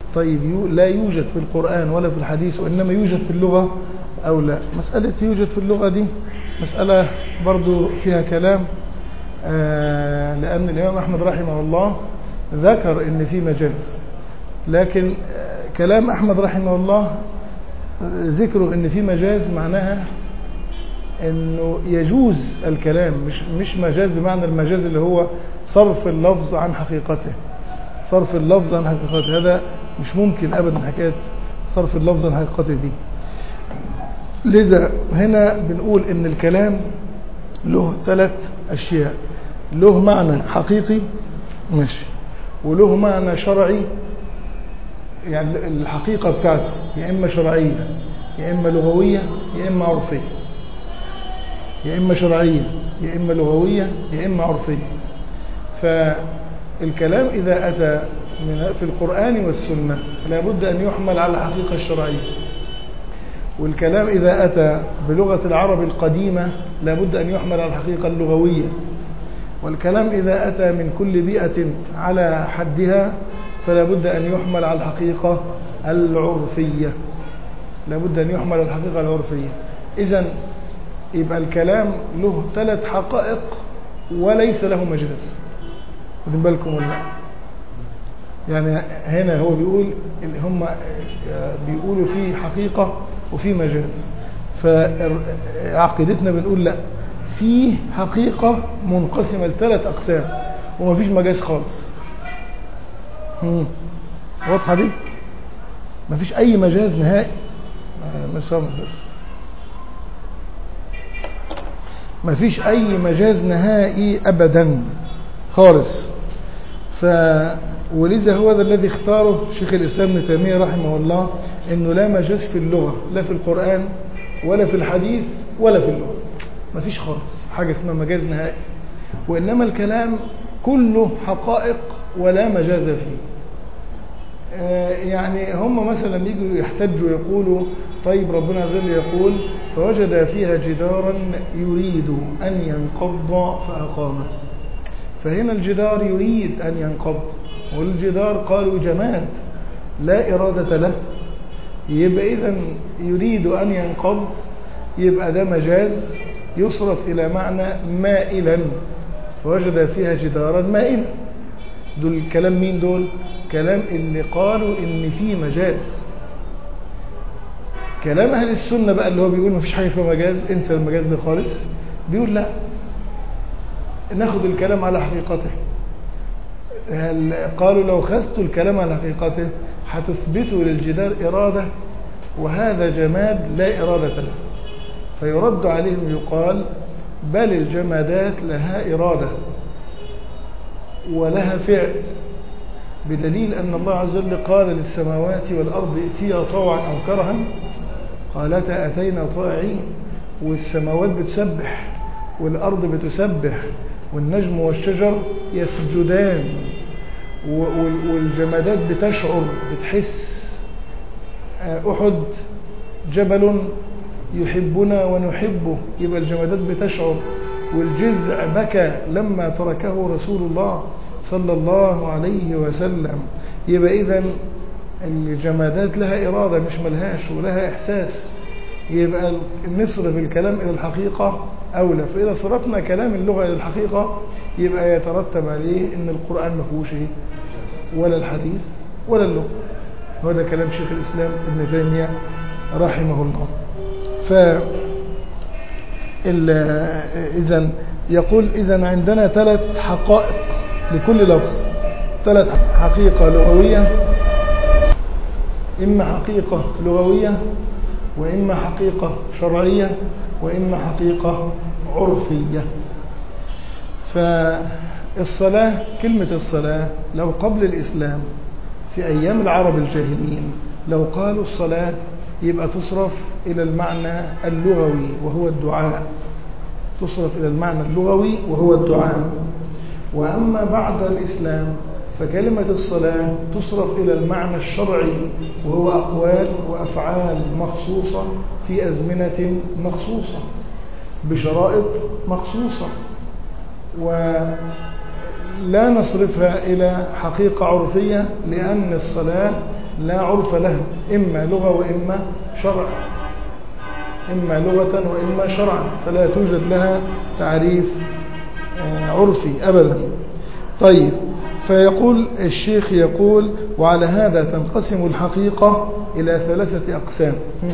طيب يو لا يوجد في القرآن ولا في الحديث وإنما يوجد في اللغة أو لا مسألة يوجد في اللغة دي مسألة برضو فيها كلام آه لأن الإمام أحمد رحمه الله ذكر إن في مجاز لكن آه كلام أحمد رحمه الله ذكره إن في مجاز معناها انه يجوز الكلام مش مش مجاز بمعنى المجاز اللي هو صرف اللفظ عن حقيقته صرف اللفظ عن حقيقته هذا مش ممكن ابدا حكايه صرف اللفظ عن حقيقته دي لذا هنا بنقول ان الكلام له ثلاث اشياء له معنى حقيقي ماشي وله معنى شرعي يعني الحقيقه بتاعته يا اما شرعيه يا اما لغويه يا اما عرفيه يا إما شرعية يا إما لغوية يا إما عرفية فالكلام إذا أتى من في القرآن والسنة لا بد أن يحمل على الحقيقة الشرعية والكلام إذا أتى بلغة العرب القديمة لا بد أن يحمل على الحقيقة اللغوية والكلام إذا أتى من كل بيئة على حدها فلا بد أن يحمل على الحقيقة العرفية لا بد أن يحمل على الحقيقة العرفية إذا يبقى الكلام له ثلاث حقائق وليس له مجاز واخدين بالكم ولا يعني هنا هو بيقول هم بيقولوا في حقيقة وفي مجاز فعقيدتنا بنقول لا في حقيقة منقسمة لثلاث أقسام ومفيش مجاز خالص واضحة دي مفيش أي مجاز نهائي مش بس ما فيش أي مجاز نهائي أبدا خالص ف ولذا هو ذا الذي اختاره شيخ الإسلام ابن تيمية رحمه الله أنه لا مجاز في اللغة لا في القرآن ولا في الحديث ولا في اللغة ما فيش خالص حاجة اسمها مجاز نهائي وإنما الكلام كله حقائق ولا مجاز فيه يعني هم مثلا يجوا يحتجوا يقولوا طيب ربنا عز وجل يقول فوجد فيها جدارا يريد أن ينقض فأقامه فهنا الجدار يريد أن ينقض والجدار قالوا جماد لا إرادة له يبقى إذا يريد أن ينقض يبقى ده مجاز يصرف إلى معنى مائلا فوجد فيها جدارا مائلا دول الكلام مين دول كلام اللي قالوا ان في مجاز كلام اهل السنه بقى اللي هو بيقول مفيش حاجه اسمها مجاز انسى المجاز ده خالص بيقول لا ناخد الكلام على حقيقته هل قالوا لو خذت الكلام على حقيقته هتثبتوا للجدار إرادة وهذا جماد لا إرادة له فيرد عليهم يقال بل الجمادات لها إرادة ولها فعل بدليل أن الله عز وجل قال للسماوات والأرض ائتيا طوعا أو كرها قالتا أتينا طائعين والسماوات بتسبح والأرض بتسبح والنجم والشجر يسجدان والجمادات بتشعر بتحس أحد جبل يحبنا ونحبه يبقى الجمادات بتشعر والجذع بكى لما تركه رسول الله صلى الله عليه وسلم يبقى إذا الجمادات لها إرادة مش ملهاش ولها إحساس يبقى نصرف الكلام إلى الحقيقة أولى فإذا صرفنا كلام اللغة إلى الحقيقة يبقى يترتب عليه أن القرآن ما فيهوش ولا الحديث ولا اللغة هذا كلام شيخ الإسلام ابن تيمية رحمه الله ف إذا يقول إذا عندنا ثلاث حقائق لكل لفظ ثلاث حقيقة لغوية إما حقيقة لغوية وإما حقيقة شرعية وإما حقيقة عرفية فالصلاة كلمة الصلاة لو قبل الإسلام في أيام العرب الجاهلين لو قالوا الصلاة يبقى تصرف إلى المعنى اللغوي وهو الدعاء تصرف إلى المعنى اللغوي وهو الدعاء وأما بعد الإسلام فكلمة الصلاة تصرف إلى المعنى الشرعي وهو أقوال وأفعال مخصوصة في أزمنة مخصوصة بشرائط مخصوصة ولا نصرفها إلى حقيقة عرفية لأن الصلاة لا عرف لها إما لغة وإما شرع إما لغة وإما شرعا فلا توجد لها تعريف عرفي أبدا طيب فيقول الشيخ يقول وعلى هذا تنقسم الحقيقة إلى ثلاثة أقسام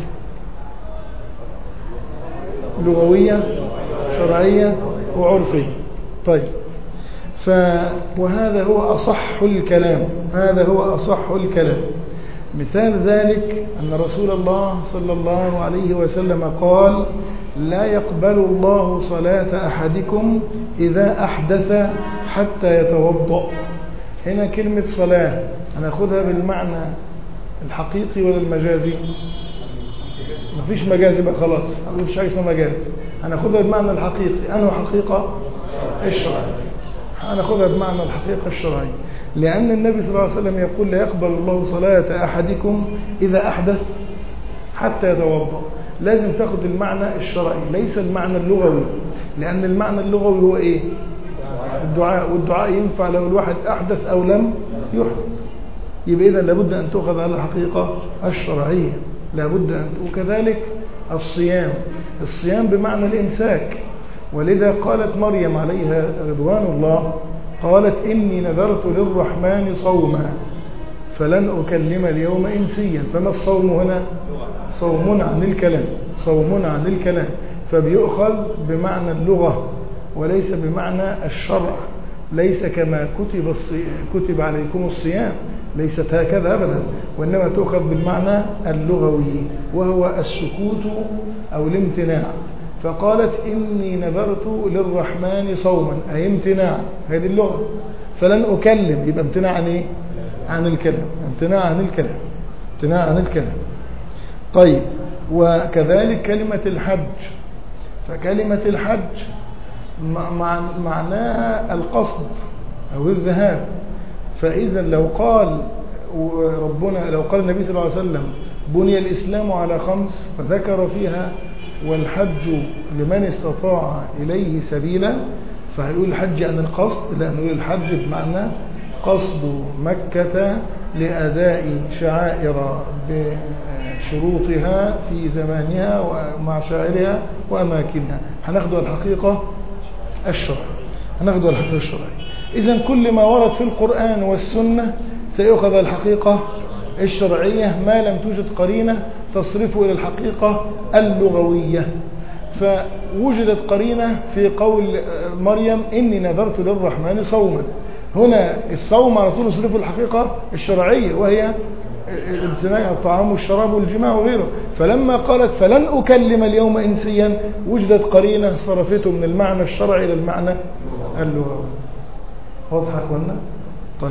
لغوية شرعية وعرفية طيب ف وهذا هو أصح الكلام هذا هو أصح الكلام مثال ذلك أن رسول الله صلى الله عليه وسلم قال لا يقبل الله صلاة أحدكم إذا أحدث حتى يتوضأ هنا كلمة صلاة هناخدها بالمعنى الحقيقي ولا المجازي مفيش مجازي بقى خلاص مفيش حاجة اسمها مجاز هناخدها بالمعنى الحقيقي أنه حقيقة الشرعية هناخدها بمعنى الحقيقة الشرعية لأن النبي صلى الله عليه وسلم يقول لا يقبل الله صلاة أحدكم إذا أحدث حتى يتوضأ لازم تاخد المعنى الشرعي ليس المعنى اللغوي لأن المعنى اللغوي هو إيه الدعاء والدعاء ينفع لو الواحد أحدث أو لم يحدث يبقى إذا لابد أن تؤخذ على الحقيقة الشرعية لابد أن وكذلك الصيام الصيام بمعنى الإمساك ولذا قالت مريم عليها رضوان الله قالت إني نذرت للرحمن صوما فلن أكلم اليوم إنسيا فما الصوم هنا صوم عن الكلام صوم عن الكلام فبيؤخذ بمعنى اللغة وليس بمعنى الشرع ليس كما كتب, كتب عليكم الصيام ليست هكذا أبدا وإنما تؤخذ بالمعنى اللغوي وهو السكوت أو الامتناع فقالت إني نذرت للرحمن صوما أي امتناع هذه اللغة فلن أكلم يبقى امتناع عن إيه؟ عن الكلام امتناع عن الكلام امتناع عن الكلام طيب وكذلك كلمة الحج فكلمة الحج معناها القصد أو الذهاب فإذا لو قال ربنا لو قال النبي صلى الله عليه وسلم بني الإسلام على خمس فذكر فيها والحج لمن استطاع إليه سبيلا فهيقول الحج عن القصد لا نقول الحج بمعنى قصد مكة لأداء شعائر بشروطها في زمانها ومع شاعرها وأماكنها هناخد الحقيقة الشرع هناخد الحقيقة الشرعية إذا كل ما ورد في القرآن والسنة سيؤخذ الحقيقة الشرعية ما لم توجد قرينة تصرفه إلى الحقيقة اللغوية فوجدت قرينة في قول مريم إني نذرت للرحمن صوما هنا الصوم على طول يصرفه الحقيقة الشرعية وهي الامتناع الطعام والشراب والجماع وغيره فلما قالت فلن أكلم اليوم إنسيا وجدت قرينة صرفته من المعنى الشرعي إلى المعنى اللغوي واضح يا اخوانا طيب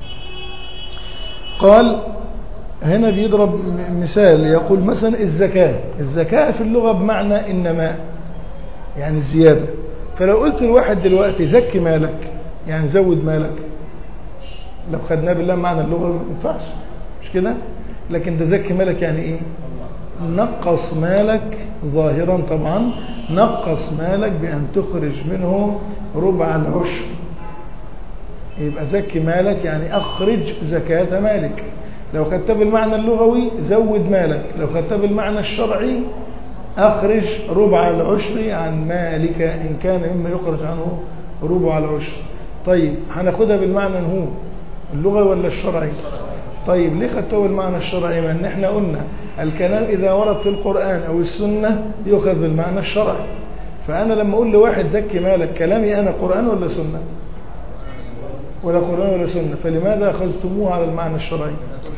قال هنا بيضرب مثال يقول مثلا الزكاة الزكاة في اللغة بمعنى النماء يعني الزيادة فلو قلت لواحد دلوقتي زكي مالك يعني زود مالك لو خدناه بالله معنى اللغة ما ينفعش مش كده لكن ده زكي مالك يعني ايه نقص مالك ظاهرا طبعا نقص مالك بأن تخرج منه ربع العشر يبقى زكي مالك يعني أخرج زكاة مالك لو خدت بالمعنى اللغوي زود مالك لو خدت بالمعنى الشرعي أخرج ربع العشر عن مالك إن كان مما يخرج عنه ربع العشر طيب هناخدها بالمعنى هو اللغوي ولا الشرعي طيب ليه خدته بالمعنى الشرعي ما ان احنا قلنا الكلام اذا ورد في القرآن او السنة يؤخذ بالمعنى الشرعي فانا لما اقول لواحد زكي مالك كلامي انا قرآن ولا سنة ولا قرآن ولا سنة فلماذا أخذتموه على المعنى الشرعي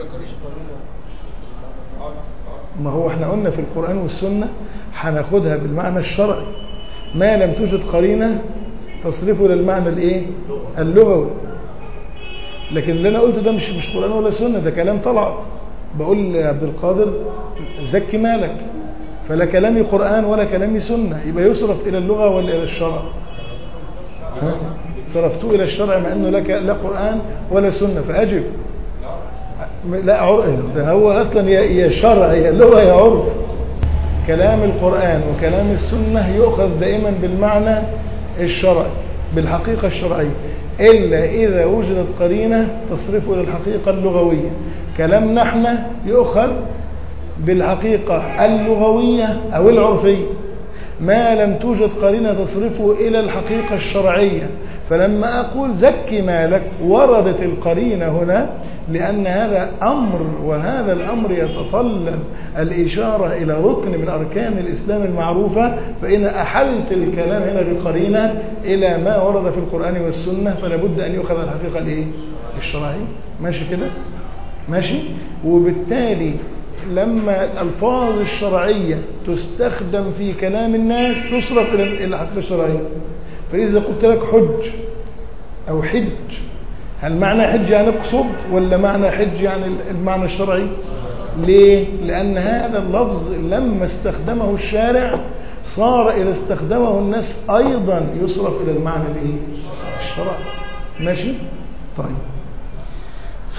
ما هو احنا قلنا في القرآن والسنة هناخدها بالمعنى الشرعي ما لم توجد قرينة تصرفه للمعنى الايه اللغوي لكن اللي انا قلته ده مش مش قرآن ولا سنة ده كلام طلع بقول لعبد القادر زكي مالك فلا كلامي قرآن ولا كلامي سنة يبقى يصرف إلى اللغة ولا إلى الشرع ها؟ صرفته إلى الشرع مع أنه لك لا قرآن ولا سنة فأجب لا عرف ده هو أصلا يا شرع يا لغة يا عرف كلام القرآن وكلام السنة يؤخذ دائما بالمعنى الشرعي بالحقيقة الشرعية إلا إذا وجدت قرينة تصرفه إلى الحقيقة اللغوية كلامنا احنا يؤخذ بالحقيقة اللغوية أو العرفية ما لم توجد قرينة تصرفه إلى الحقيقة الشرعية فلما أقول زكي مالك وردت القرينة هنا لأن هذا أمر وهذا الأمر يتطلب الإشارة إلى ركن من أركان الإسلام المعروفة فإن أحلت الكلام هنا بقرينة إلى ما ورد في القرآن والسنة فلا بد أن يؤخذ الحقيقة الإيه؟ الشرعية ماشي كده ماشي وبالتالي لما الألفاظ الشرعية تستخدم في كلام الناس تصرف إلى الحقيقة الشرعية فإذا قلت لك حج أو حج هل معنى حج يعني اقصد ولا معنى حج يعني المعنى الشرعي ليه لأن هذا اللفظ لما استخدمه الشارع صار إذا استخدمه الناس أيضا يصرف إلى المعنى الإيه؟ الشرعي ماشي طيب ف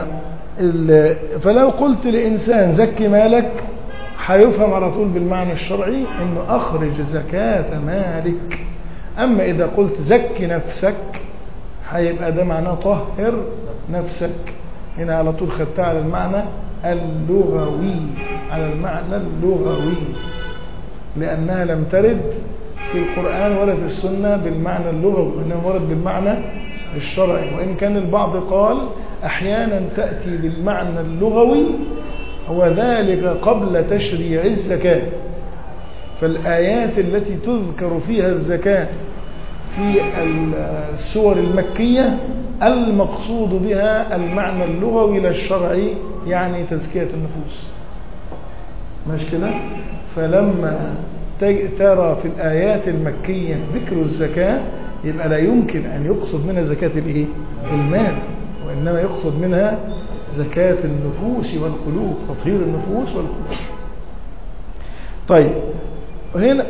فلو قلت لإنسان زكي مالك هيفهم على طول بالمعنى الشرعي انه اخرج زكاة مالك اما اذا قلت زكي نفسك هيبقى ده معناه طهر نفسك هنا على طول خدتها على المعنى اللغوي على المعنى اللغوي لأنها لم ترد في القرآن ولا في السنة بالمعنى اللغوي وإنما ورد بالمعنى الشرعي وإن كان البعض قال أحيانا تأتي بالمعنى اللغوي وذلك قبل تشريع الزكاة فالآيات التي تذكر فيها الزكاة في السور المكية المقصود بها المعنى اللغوي لا الشرعي يعني تزكية النفوس مش كده فلما ترى في الآيات المكية ذكر الزكاة يبقى لا يمكن أن يقصد منها زكاة الإيه؟ المال وإنما يقصد منها زكاة النفوس والقلوب تطهير النفوس والقلوب طيب هنا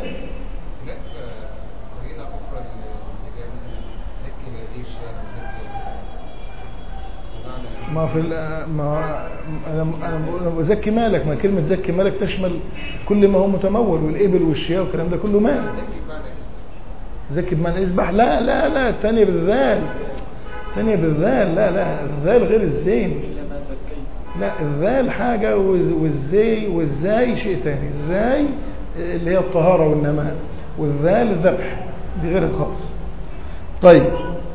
ما في ما انا انا بزكي مالك ما كلمه زكي مالك تشمل كل ما هو متمول والابل والشياه والكلام ده كله مال زكي بمعنى اذبح لا لا لا الثانيه بالذال الثانيه بالذال لا لا الذال غير الزين لا الذال حاجه والزي والزاي شيء ثاني الزاي اللي هي الطهاره والنماء والذال الذبح دي غير خالص طيب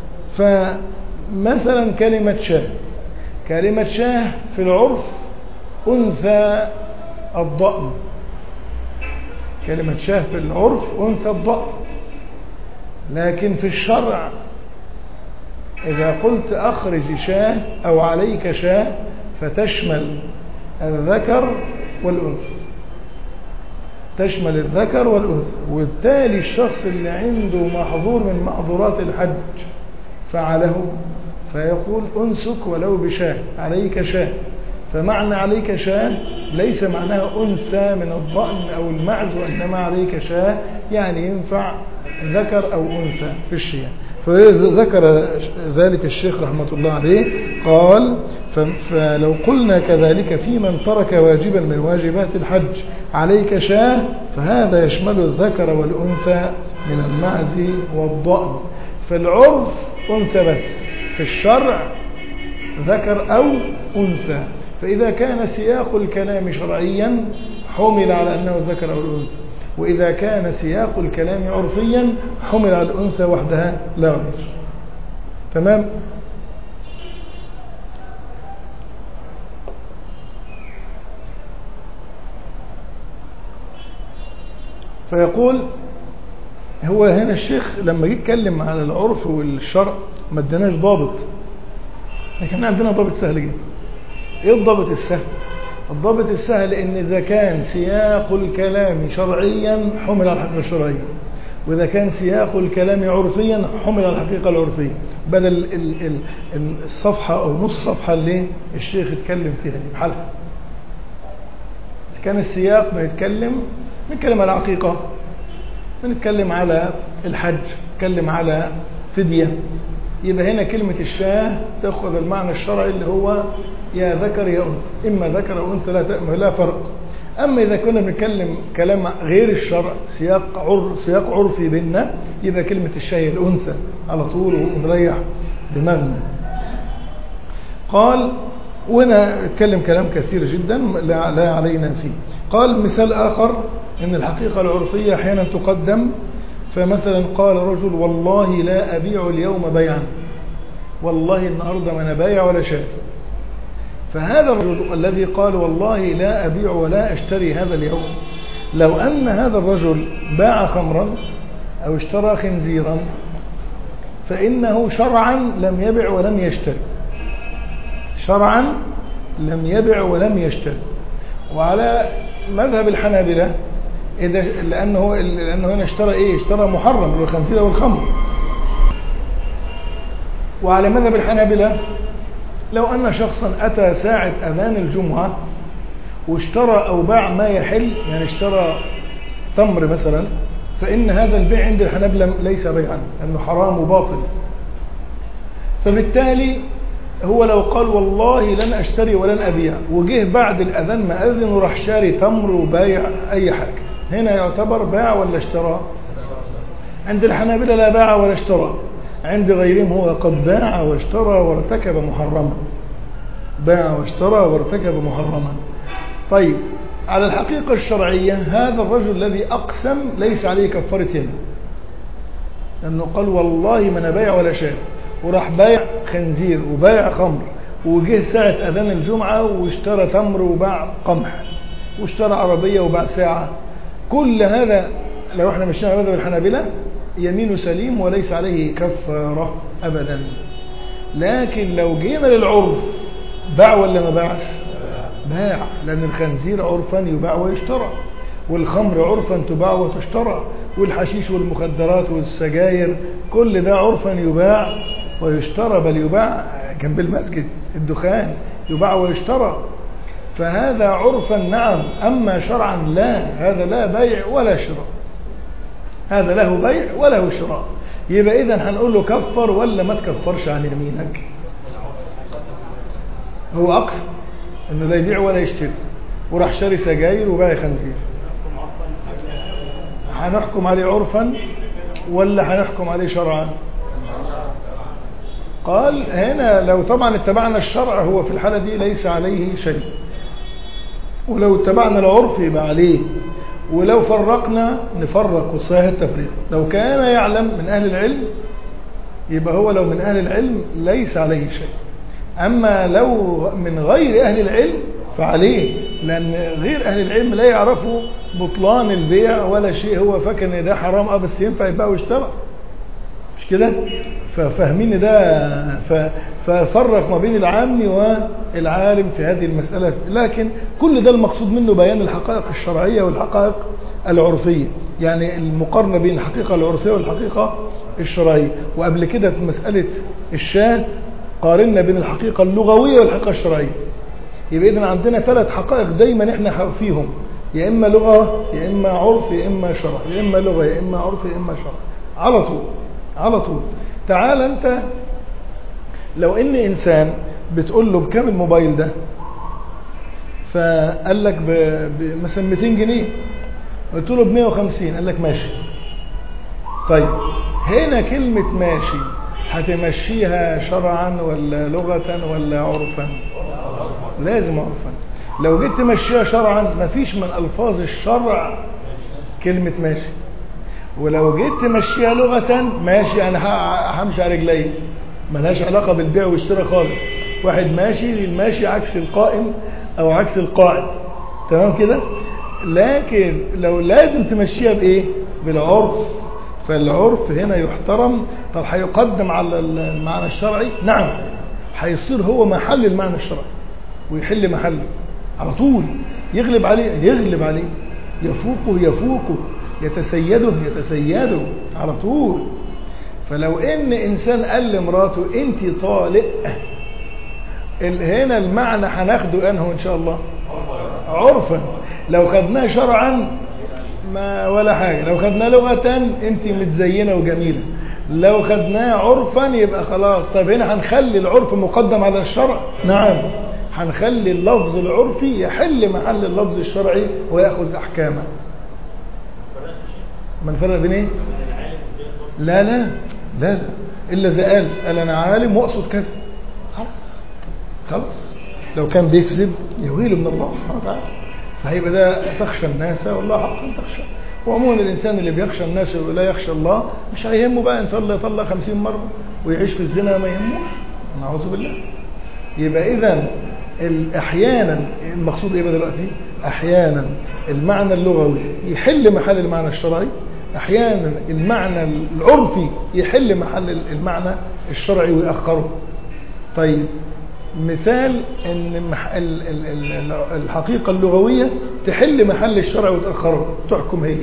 فمثلا كلمه شاه كلمة شاه في العرف أنثى الضأن كلمة شاه في العرف أنثى الضأن لكن في الشرع إذا قلت أخرج شاه أو عليك شاه فتشمل الذكر والأنثى تشمل الذكر والأنثى وبالتالي الشخص اللي عنده محظور من محظورات الحج فعله فيقول أنسك ولو بشاه عليك شاه فمعنى عليك شاه ليس معناها أنثى من الضأن أو المعز وإنما عليك شاه يعني ينفع ذكر أو أنثى في الشياه فذكر ذلك الشيخ رحمة الله عليه قال فلو قلنا كذلك في من ترك واجبا من واجبات الحج عليك شاه فهذا يشمل الذكر والأنثى من المعز والضأن فالعرف أنثى بس في الشرع ذكر أو أنثى فإذا كان سياق الكلام شرعيا حمل على أنه الذكر أو الأنثى وإذا كان سياق الكلام عرفيا حمل على الأنثى وحدها لا غير تمام فيقول هو هنا الشيخ لما جه يتكلم على العرف والشرع ما اداناش ضابط لكن عندنا ضابط سهل جدا ايه الضابط السهل الضابط السهل ان اذا كان سياق الكلام شرعيا حمل على الحقيقه الشرعيه واذا كان سياق الكلام عرفيا حمل على الحقيقه العرفيه بدل ال ال الصفحه او نص صفحه اللي الشيخ اتكلم فيها دي بحالها اذا كان السياق بنتكلم بنتكلم على عقيقه بنتكلم على الحج نتكلم على فديه يبقى هنا كلمة الشاه تأخذ المعنى الشرعي اللي هو يا ذكر يا أنثى إما ذكر أو أنثى لا, لا فرق أما إذا كنا بنتكلم كلام غير الشرع سياق عر سياق عرفي بيننا يبقى كلمة الشاه الأنثى على طول ونريح دماغنا قال وهنا اتكلم كلام كثير جدا لا, لا علينا فيه قال مثال آخر أن الحقيقة العرفية أحيانا تقدم فمثلا قال رجل والله لا أبيع اليوم بيعا والله النهاردة ما أنا بايع ولا شاف فهذا الرجل الذي قال والله لا أبيع ولا أشتري هذا اليوم لو أن هذا الرجل باع خمرا أو اشترى خنزيرا فإنه شرعا لم يبع ولم يشتري شرعا لم يبع ولم يشتري وعلى مذهب الحنابلة إذا لأنه لأنه هنا اشترى إيه؟ اشترى محرم اللي هو الخنزير والخمر. وعلى مذهب الحنابلة لو أن شخصا أتى ساعة أذان الجمعة واشترى أو باع ما يحل يعني اشترى تمر مثلا فإن هذا البيع عند الحنابلة ليس بيعا لأنه حرام وباطل فبالتالي هو لو قال والله لن أشتري ولن أبيع وجه بعد الأذان ما أذن وراح شاري تمر وبايع أي حاجة هنا يعتبر باع ولا اشترى عند الحنابلة لا باع ولا اشترى عند غيرهم هو قد باع واشترى وارتكب محرما باع واشترى وارتكب محرما طيب على الحقيقة الشرعية هذا الرجل الذي أقسم ليس عليه كفارة يمين لأنه قال والله ما أنا بايع ولا شيء وراح بايع خنزير وبايع خمر وجه ساعة أذان الجمعة واشترى تمر وباع قمح واشترى عربية وباع ساعة كل هذا لو احنا مشينا على مذهب الحنابلة يمين سليم وليس عليه كفارة أبدا لكن لو جينا للعرف باع ولا ما باعش باع لأن الخنزير عرفا يباع ويشترى والخمر عرفا تباع وتشترى والحشيش والمخدرات والسجاير كل ده عرفا يباع ويشترى بل يباع جنب المسجد الدخان يباع ويشترى فهذا عرفا نعم أما شرعا لا هذا لا بيع ولا شراء هذا له بيع وله شراء يبقى إذا هنقول له كفر ولا ما تكفرش عن يمينك هو أقصى إنه لا يبيع ولا يشتري وراح شاري سجاير وبايع خنزير هنحكم عليه عرفا ولا هنحكم عليه شرعا قال هنا لو طبعا اتبعنا الشرع هو في الحالة دي ليس عليه شيء ولو اتبعنا العرف يبقى عليه ولو فرقنا نفرق وصحيح التفريق لو كان يعلم من أهل العلم يبقى هو لو من أهل العلم ليس عليه شيء أما لو من غير أهل العلم فعليه لأن غير أهل العلم لا يعرفوا بطلان البيع ولا شيء هو فاكر ان ده حرام اه بس ينفع يبيع ويشترى مش كده ففاهمين ده ففرق ما بين العام والعالم في هذه المسألة لكن كل ده المقصود منه بيان الحقائق الشرعية والحقائق العرفية يعني المقارنة بين الحقيقة العرفية والحقيقة الشرعية وقبل كده في مسألة الشاه قارنا بين الحقيقة اللغوية والحقيقة الشرعية يبقى إذن عندنا ثلاث حقائق دايما احنا فيهم يا إما لغة يا إما عرف يا إما شرع يا إما لغة يا إما عرف يا إما شرع على طول على طول تعال أنت لو إن إنسان بتقول له بكام الموبايل ده فقال لك مثلا 200 جنيه قلت له ب 150 قال لك ماشي طيب هنا كلمة ماشي هتمشيها شرعا ولا لغة ولا عرفا لازم عرفا لو جيت تمشيها شرعا مفيش من ألفاظ الشرع كلمة ماشي ولو جيت تمشيها لغة ماشي أنا همشي على رجلي ملهاش علاقة بالبيع والشراء خالص واحد ماشي الماشي عكس القائم أو عكس القاعد تمام كده لكن لو لازم تمشيها بإيه بالعرف فالعرف هنا يحترم طب هيقدم على المعنى الشرعي نعم هيصير هو محل المعنى الشرعي ويحل محله على طول يغلب عليه يغلب عليه يفوقه يفوقه يتسيده يتسيده على طول فلو ان انسان قال لمراته انت طالق هنا المعنى هناخده انه ان شاء الله عرفا لو خدناه شرعا ما ولا حاجة لو خدناه لغة انت متزينة وجميلة لو خدناه عرفا يبقى خلاص طب هنا هنخلي العرف مقدم على الشرع نعم هنخلي اللفظ العرفي يحل محل اللفظ الشرعي ويأخذ أحكامه ما نفرق بين ايه لا لا لا لا إلا إذا قال قال أنا عالم وأقصد كذا خلاص خلاص لو كان بيكذب يهيله من الله سبحانه وتعالى فهيبقى ده تخشى الناس والله حقا تخشى وعموما الانسان اللي بيخشى الناس ولا يخشى الله مش هيهمه بقى ان طلع يطلع 50 مره ويعيش في الزنا ما يهموش نعوذ بالله يبقى اذا احيانا المقصود ايه بقى دلوقتي احيانا المعنى اللغوي يحل محل المعنى الشرعي احيانا المعنى العرفي يحل محل المعنى الشرعي ويأخره طيب مثال ان الحقيقة اللغوية تحل محل الشرع وتأخره تحكم هي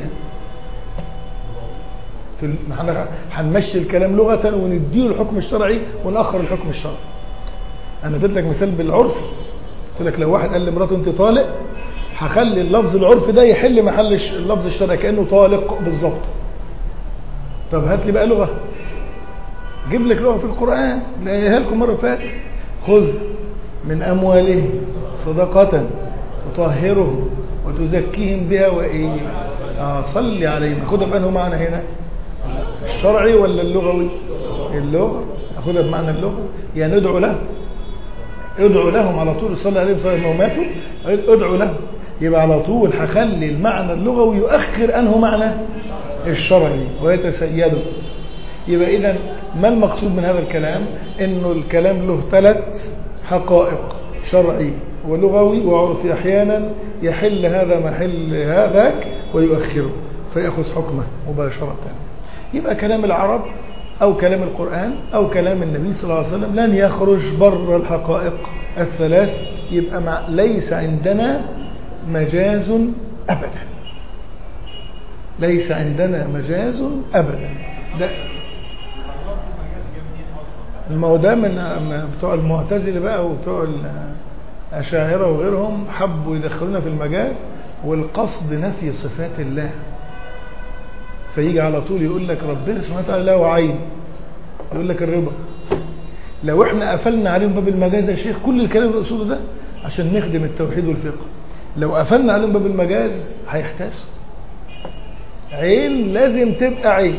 في هنمشي الكلام لغة ونديله الحكم الشرعي ونأخر الحكم الشرعي انا اديت لك مثال بالعرف قلت لك لو واحد قال لمراته انت طالق هخلي اللفظ العرفي ده يحل محل اللفظ الشرعي كانه طالق بالظبط طب هات لي بقى لغه جيب لك لغه في القران لاقيها لكم مره فاتت خذ من اموالهم صدقه تطهرهم وتزكيهم بها وايه آه صلي عليهم خدها بانه معنى هنا الشرعي ولا اللغوي اللغه اخدها بمعنى اللغه يعني ندعو له ادعوا لهم على طول صلى عليهم صلى الله ماتوا ادعوا لهم يبقى على طول هخلي المعنى اللغوي يؤخر انه معنى الشرعي ويتسيده يبقى اذا ما المقصود من هذا الكلام انه الكلام له ثلاث حقائق شرعي ولغوي وعرفي احيانا يحل هذا محل هذاك ويؤخره فيأخذ حكمه مباشرة يبقى كلام العرب أو كلام القرآن أو كلام النبي صلى الله عليه وسلم لن يخرج بر الحقائق الثلاث يبقى مع ليس عندنا مجاز أبدا ليس عندنا مجاز أبدا ده ما هو ده من بتوع المعتزله بقى وبتوع الأشاعرة وغيرهم حبوا يدخلونا في المجاز والقصد نفي صفات الله فيجي على طول يقول لك ربنا سبحانه وتعالى له عين يقول لك الرضا لو احنا قفلنا عليهم باب المجاز يا شيخ كل الكلام اللي اقصده ده عشان نخدم التوحيد والفقه لو قفلنا عليهم باب المجاز هيحتاسوا عين لازم تبقى عين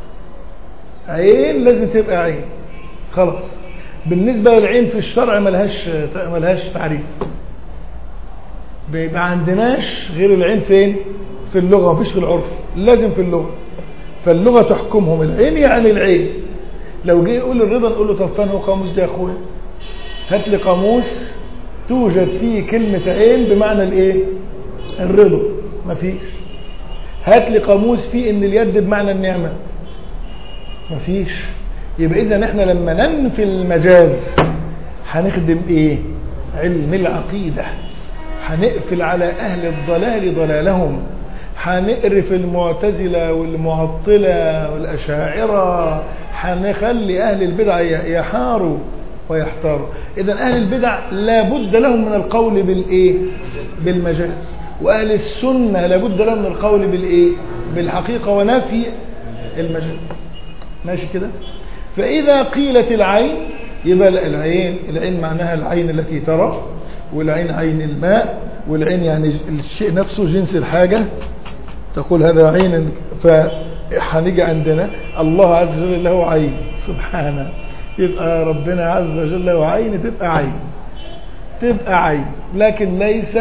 عين لازم تبقى عين خلاص بالنسبة للعين في الشرع ملهاش ملهاش تعريف بيبقى عندناش غير العين فين في اللغة مفيش في العرف لازم في اللغة فاللغة تحكمهم العين يعني العين لو جه يقول الرضا نقول له طب فين هو قاموس ده يا اخويا هات لي قاموس توجد فيه كلمة عين بمعنى الايه الرضا مفيش هات لي قاموس فيه ان اليد بمعنى النعمة مفيش يبقى اذا احنا لما ننفي المجاز هنخدم ايه علم العقيدة هنقفل على اهل الضلال ضلالهم هنقرف المعتزلة والمعطلة والأشاعرة هنخلي أهل البدع يحاروا ويحتاروا إذا أهل البدع لابد لهم من القول بالإيه بالمجاز وأهل السنة لابد لهم من القول بالإيه بالحقيقة ونفي المجاز ماشي كده فإذا قيلت العين يبقى العين العين معناها العين التي ترى والعين عين الماء والعين يعني الشيء نفسه جنس الحاجة تقول هذا عين فهنيجي عندنا الله عز وجل له عين سبحانه يبقى ربنا عز وجل له عين تبقى عين تبقى عين لكن ليس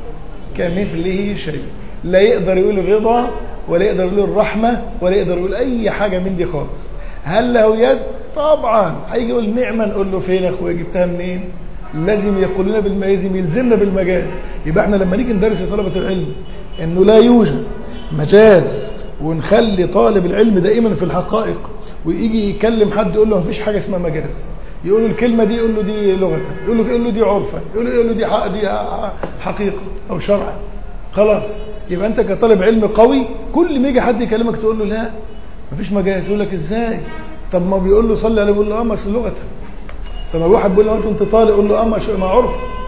كمثله شيء لا يقدر يقول الرضا ولا يقدر يقول الرحمة ولا يقدر يقول أي حاجة من دي خالص هل له يد؟ طبعا هيجي يقول نعمة نقول له فين يا اخويا جبتها منين؟ لازم يقول لنا بالمجاز يلزمنا بالمجاز يبقى احنا لما نيجي ندرس طلبة العلم انه لا يوجد مجاز ونخلي طالب العلم دائما في الحقائق ويجي يكلم حد يقول له مفيش حاجة اسمها مجاز يقول له الكلمة دي يقول له دي لغة يقول له يقول له دي عرفا يقول له يقول له دي حق دي حقيقة أو شرعا خلاص يبقى أنت كطالب علم قوي كل ما يجي حد يكلمك تقول له لا مفيش مجاز يقول لك ازاي طب ما بيقول له صلي عليه يقول له اه ما لغة فما واحد بيقول له انت طالق يقول له اه ما عرف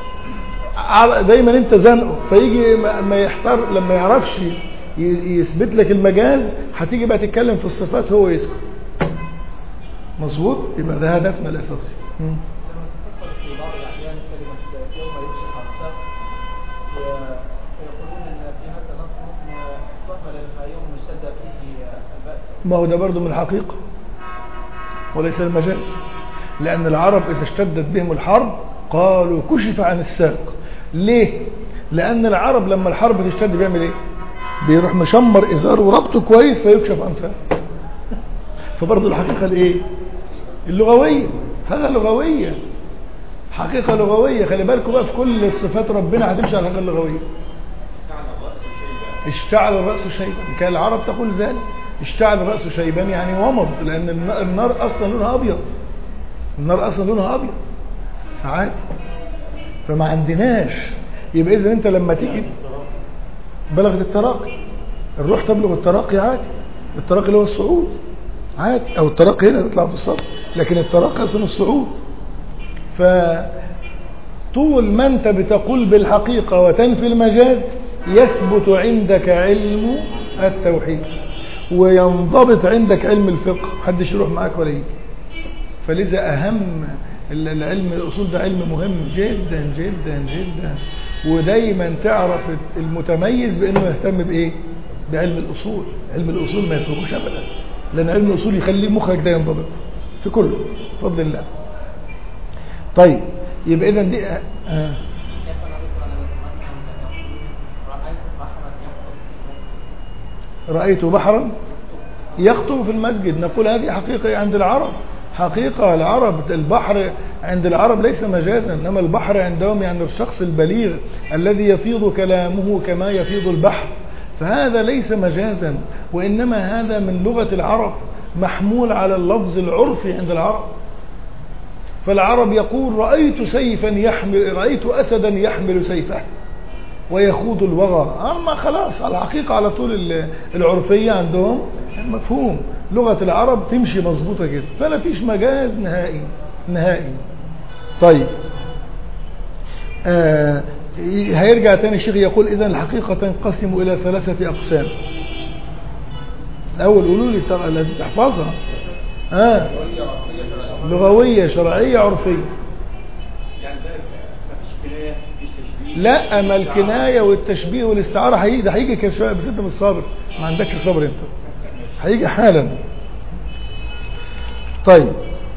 دايما انت زنقه فيجي ما يحتار لما يعرفش يثبت لك المجاز هتيجي بقى تتكلم في الصفات هو يسكت مظبوط يبقى ده هدفنا الاساسي في بعض الاحيان كلمه يوم يكشف عن ساق ويقولون ان في هذا النص ممكن تحمل على يوم اشتد فيه البأس ما هو ده برضه من الحقيقة وليس المجاز لأن العرب إذا اشتدت بهم الحرب قالوا كشف عن الساق ليه لان العرب لما الحرب تشتد بيعمل ايه بيروح مشمر ازاره وربطه كويس فيكشف عن ساق فبرضه الحقيقه الايه اللغويه حاجه لغويه حقيقه لغويه خلي بالكم بقى في كل الصفات ربنا هتمشي على الحقيقه اللغويه اشتعل الراس شيبا كان العرب تقول ذلك اشتعل الراس شيبا يعني ومض لان الن- النار اصلا لونها ابيض النار اصلا لونها ابيض عادي فما عندناش يبقى اذا انت لما تيجي بلغت التراقي الروح تبلغ التراقي عادي التراقي اللي هو الصعود عادي او التراقي هنا تطلع في الصدر لكن التراقي اصلا الصعود فطول ما انت بتقول بالحقيقة وتنفي المجاز يثبت عندك علم التوحيد وينضبط عندك علم الفقه محدش يروح معاك ولا يجي فلذا أهم ال- العلم الأصول ده علم مهم جدا جدا جدا ودايما تعرف المتميز بأنه يهتم بإيه بعلم الأصول علم الأصول ما يتركوش أبدا لأن علم الأصول يخلي مخك ده ينضبط في كله بفضل الله طيب يبقى إذا دي آه. كيف نرد على مثلا رأيت بحرا يخطب رأيت بحرا يخطب في المسجد نقول هذه حقيقة عند العرب حقيقة العرب البحر عند العرب ليس مجازا إنما البحر عندهم يعني الشخص البليغ الذي يفيض كلامه كما يفيض البحر فهذا ليس مجازا وإنما هذا من لغة العرب محمول على اللفظ العرفي عند العرب فالعرب يقول رأيت سيفا يحمل رأيت أسدا يحمل سيفه ويخوض الوغى أما خلاص على الحقيقة على طول ال- العرفية عندهم مفهوم لغة العرب تمشي مظبوطة كده فلا فيش مجاز نهائي نهائي طيب آه هيرجع تاني الشيخ يقول إذا الحقيقة تنقسم إلى ثلاثة أقسام الأول قولوا لي ترى لازم تحفظها آه لغوية شرعية عرفية يعني ده مفيش كنايه مفيش تشبيه لا ما الكنايه والتشبيه والاستعاره هيجي ده هيجي كده شويه بس انت مش صابر ما عندكش صبر انت هيجي حالا طيب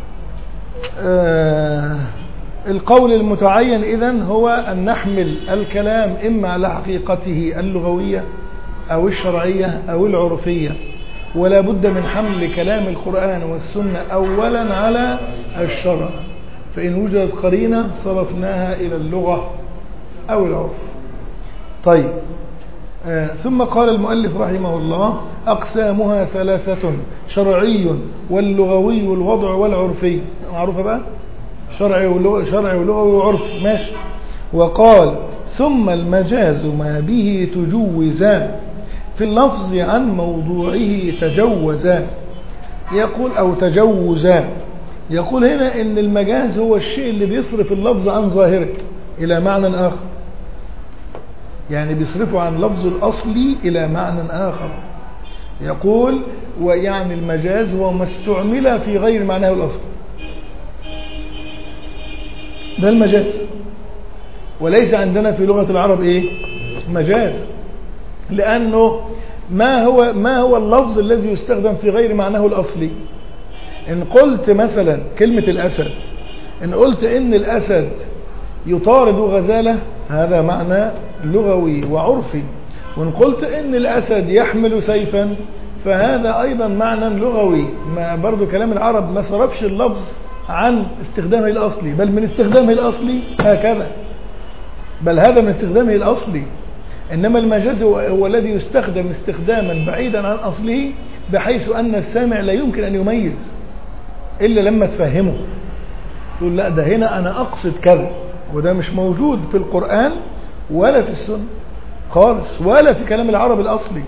آه القول المتعين اذا هو ان نحمل الكلام اما على حقيقته اللغويه او الشرعيه او العرفيه ولا بد من حمل كلام القران والسنه اولا على الشرع فان وجدت قرينه صرفناها الى اللغه أو العرف طيب آه ثم قال المؤلف رحمه الله أقسامها ثلاثة شرعي واللغوي والوضع والعرفي معروفة بقى شرعي ولغوي, شرعي ولغوي وعرفي ماشي وقال ثم المجاز ما به تجوزان في اللفظ عن موضوعه تجوزان يقول أو تجوزان يقول هنا ان المجاز هو الشيء اللي بيصرف اللفظ عن ظاهره الى معنى اخر يعني بيصرفه عن لفظه الاصلي الى معنى اخر يقول ويعني المجاز هو ما استعمل في غير معناه الاصلي ده المجاز وليس عندنا في لغة العرب ايه مجاز لانه ما هو ما هو اللفظ الذي يستخدم في غير معناه الاصلي ان قلت مثلا كلمة الاسد ان قلت ان الاسد يطارد غزالة هذا معنى لغوي وعرفي وان قلت ان الاسد يحمل سيفا فهذا ايضا معنى لغوي ما برضو كلام العرب ما صرفش اللفظ عن استخدامه الاصلي بل من استخدامه الاصلي هكذا بل هذا من استخدامه الاصلي انما المجاز هو, هو الذي يستخدم استخداما بعيدا عن اصله بحيث ان السامع لا يمكن ان يميز الا لما تفهمه تقول لا ده هنا انا اقصد كذا وده مش موجود في القرآن ولا في السنة خالص ولا في كلام العرب الأصلي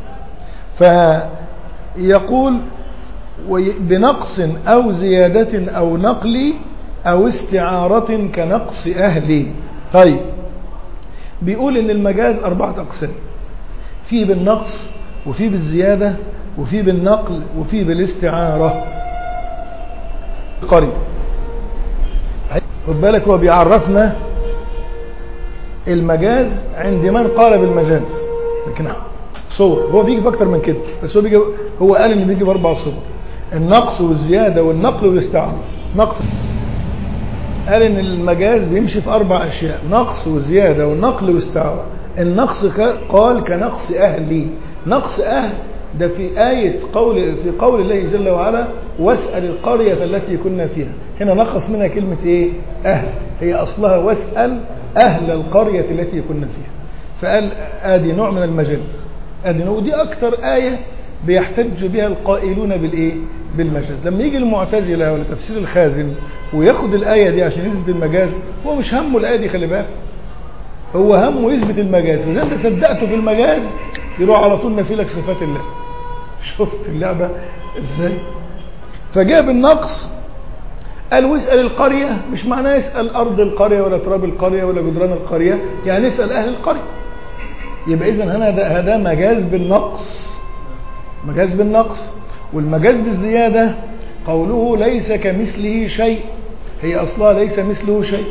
فيقول بنقص أو زيادة أو نقل أو استعارة كنقص أهلي طيب بيقول إن المجاز أربعة أقسام في بالنقص وفي بالزيادة وفي بالنقل وفي بالاستعارة قريب خد بالك هو بيعرفنا المجاز عند من قال بالمجاز لكن صور هو بيجي في اكتر من كده بس هو بيجي هو قال ان بيجي باربع صور النقص والزياده والنقل والاستعاره نقص قال ان المجاز بيمشي في اربع اشياء نقص وزياده والنقل واستعاره النقص ك- قال كنقص اهلي نقص اهل ده في آية قول في قول الله جل وعلا واسأل القرية التي كنا فيها هنا نقص منها كلمة ايه أهل هي أصلها واسأل أهل القرية التي كنا فيها فقال آدي نوع من المجاز آدي نوع ودي أكثر آية بيحتج بها القائلون بالإيه بالمجاز لما يجي المعتزلة ولا تفسير الخازن وياخد الآية دي عشان يثبت المجاز هو مش همه الآية دي خلي بالك هو همه يثبت المجاز فإذا أنت صدقته في المجاز يروح على طول نفي لك صفات الله شفت اللعبة ازاي فجاب النقص قال واسأل القرية مش معناه يسأل أرض القرية ولا تراب القرية ولا جدران القرية يعني اسأل أهل القرية يبقى إذا هنا ده هذا مجاز بالنقص مجاز بالنقص والمجاز بالزيادة قوله ليس كمثله شيء هي أصلها ليس مثله شيء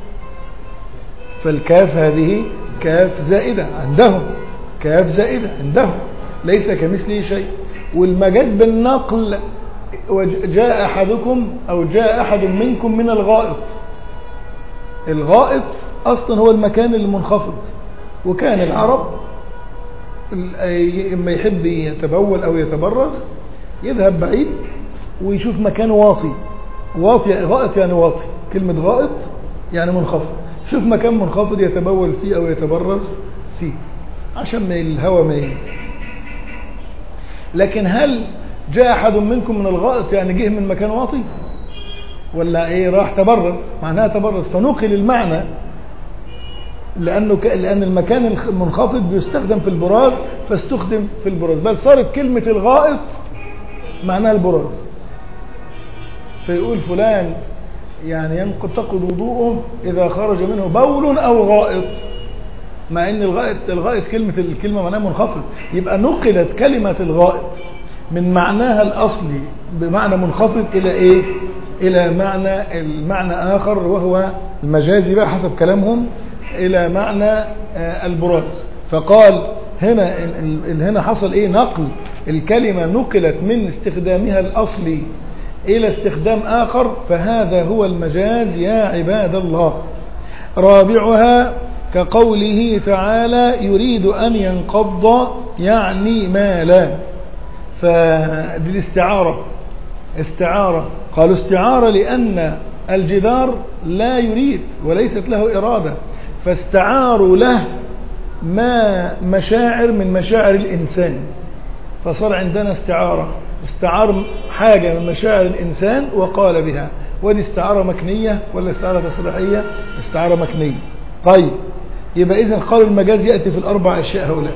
فالكاف هذه كاف زائدة عندهم كاف زائدة عندهم ليس كمثله شيء والمجاز بالنقل وج- جاء أحدكم أو جاء أحد منكم من الغائط الغائط أصلا هو المكان المنخفض وكان العرب ال- اما يحب يتبول أو يتبرز يذهب بعيد ويشوف مكان واطي واطي غائط يعني واطي كلمة غائط يعني منخفض شوف مكان منخفض يتبول فيه أو يتبرز فيه عشان ما الهواء ما ي- لكن هل جاء أحد منكم من الغائط يعني جه من مكان واطي ولا ايه راح تبرز معناها تبرز فنقل المعنى لانه ك... لان المكان الخ- المنخفض بيستخدم في البراز فاستخدم في البراز بل صارت كلمه الغائط معناها البراز فيقول فلان يعني ينتقد وضوءه اذا خرج منه بول او غائط مع ان الغائط الغائط كلمه الكلمه معناها منخفض يبقى نقلت كلمه الغائط من معناها الاصلي بمعنى منخفض الى ايه الى معنى المعنى اخر وهو المجازي بقى حسب كلامهم الى معنى آه، البراز فقال هنا ال- ال- ال- هنا حصل ايه نقل الكلمه نقلت من استخدامها الاصلي الى استخدام اخر فهذا هو المجاز يا عباد الله رابعها كقوله تعالى يريد ان ينقض يعني مالا فدي الاستعارة استعارة قالوا استعارة لأن الجدار لا يريد وليست له إرادة فاستعاروا له ما مشاعر من مشاعر الإنسان فصار عندنا استعارة استعار حاجة من مشاعر الإنسان وقال بها ودي استعارة مكنية ولا استعارة تصريحية استعارة مكنية طيب يبقى إذن قال المجاز يأتي في الأربع أشياء هؤلاء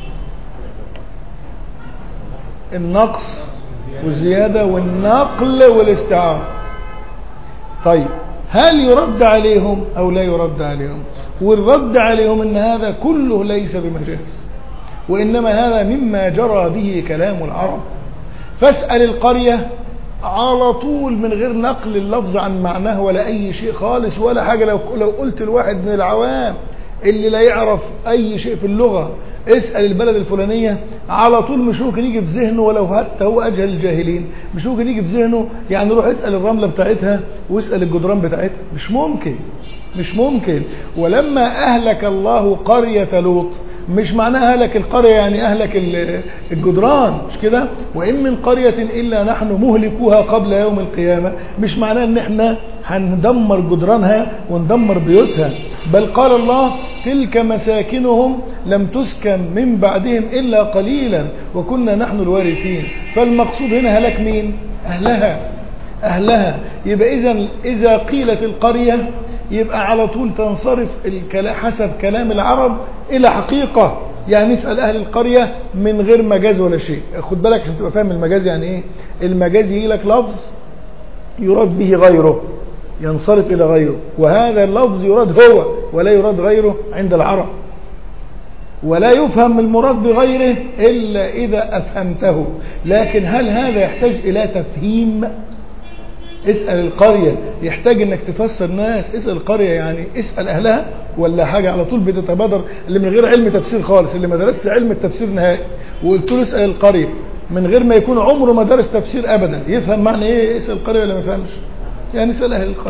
النقص والزيادة والنقل والاستعارة طيب هل يرد عليهم أو لا يرد عليهم والرد عليهم أن هذا كله ليس بمجاز وإنما هذا مما جرى به كلام العرب فاسأل القرية على طول من غير نقل اللفظ عن معناه ولا أي شيء خالص ولا حاجة لو, لو قلت لواحد من العوام اللي لا يعرف أي شيء في اللغة اسأل البلد الفلانية على طول مش ممكن يجي في ذهنه ولو حتى هو أجهل الجاهلين مش ممكن يجي في ذهنه يعني روح اسأل الرملة بتاعتها واسأل الجدران بتاعتها مش ممكن مش ممكن ولما أهلك الله قرية لوط مش معناها أهلك القرية يعني أهلك ال- الجدران مش كده وإن من قرية إلا نحن مهلكوها قبل يوم القيامة مش معناه إن إحنا هندمر جدرانها وندمر بيوتها بل قال الله تلك مساكنهم لم تسكن من بعدهم إلا قليلا وكنا نحن الوارثين فالمقصود هنا هلك مين أهلها أهلها يبقى إذا إذا قيلت القرية يبقى على طول تنصرف الكلا- حسب كلام العرب إلى حقيقة يعني نسأل أهل القرية من غير مجاز ولا شيء خد بالك عشان تبقى فاهم المجاز يعني إيه المجاز يجي لك لفظ يراد به غيره ينصرف إلى غيره وهذا اللفظ يراد هو ولا يراد غيره عند العرب ولا يفهم المراد بغيره إلا إذا أفهمته لكن هل هذا يحتاج إلى تفهيم اسأل القرية يحتاج انك تفسر ناس اسأل القرية يعني اسأل اهلها ولا حاجة على طول بتتبادر اللي من غير علم تفسير خالص اللي ما درسش علم التفسير نهائي وقلت له اسأل القرية من غير ما يكون عمره ما درس تفسير ابدا يفهم معنى ايه اسأل القرية ولا ما يفهمش يعني اسأل اهل القرية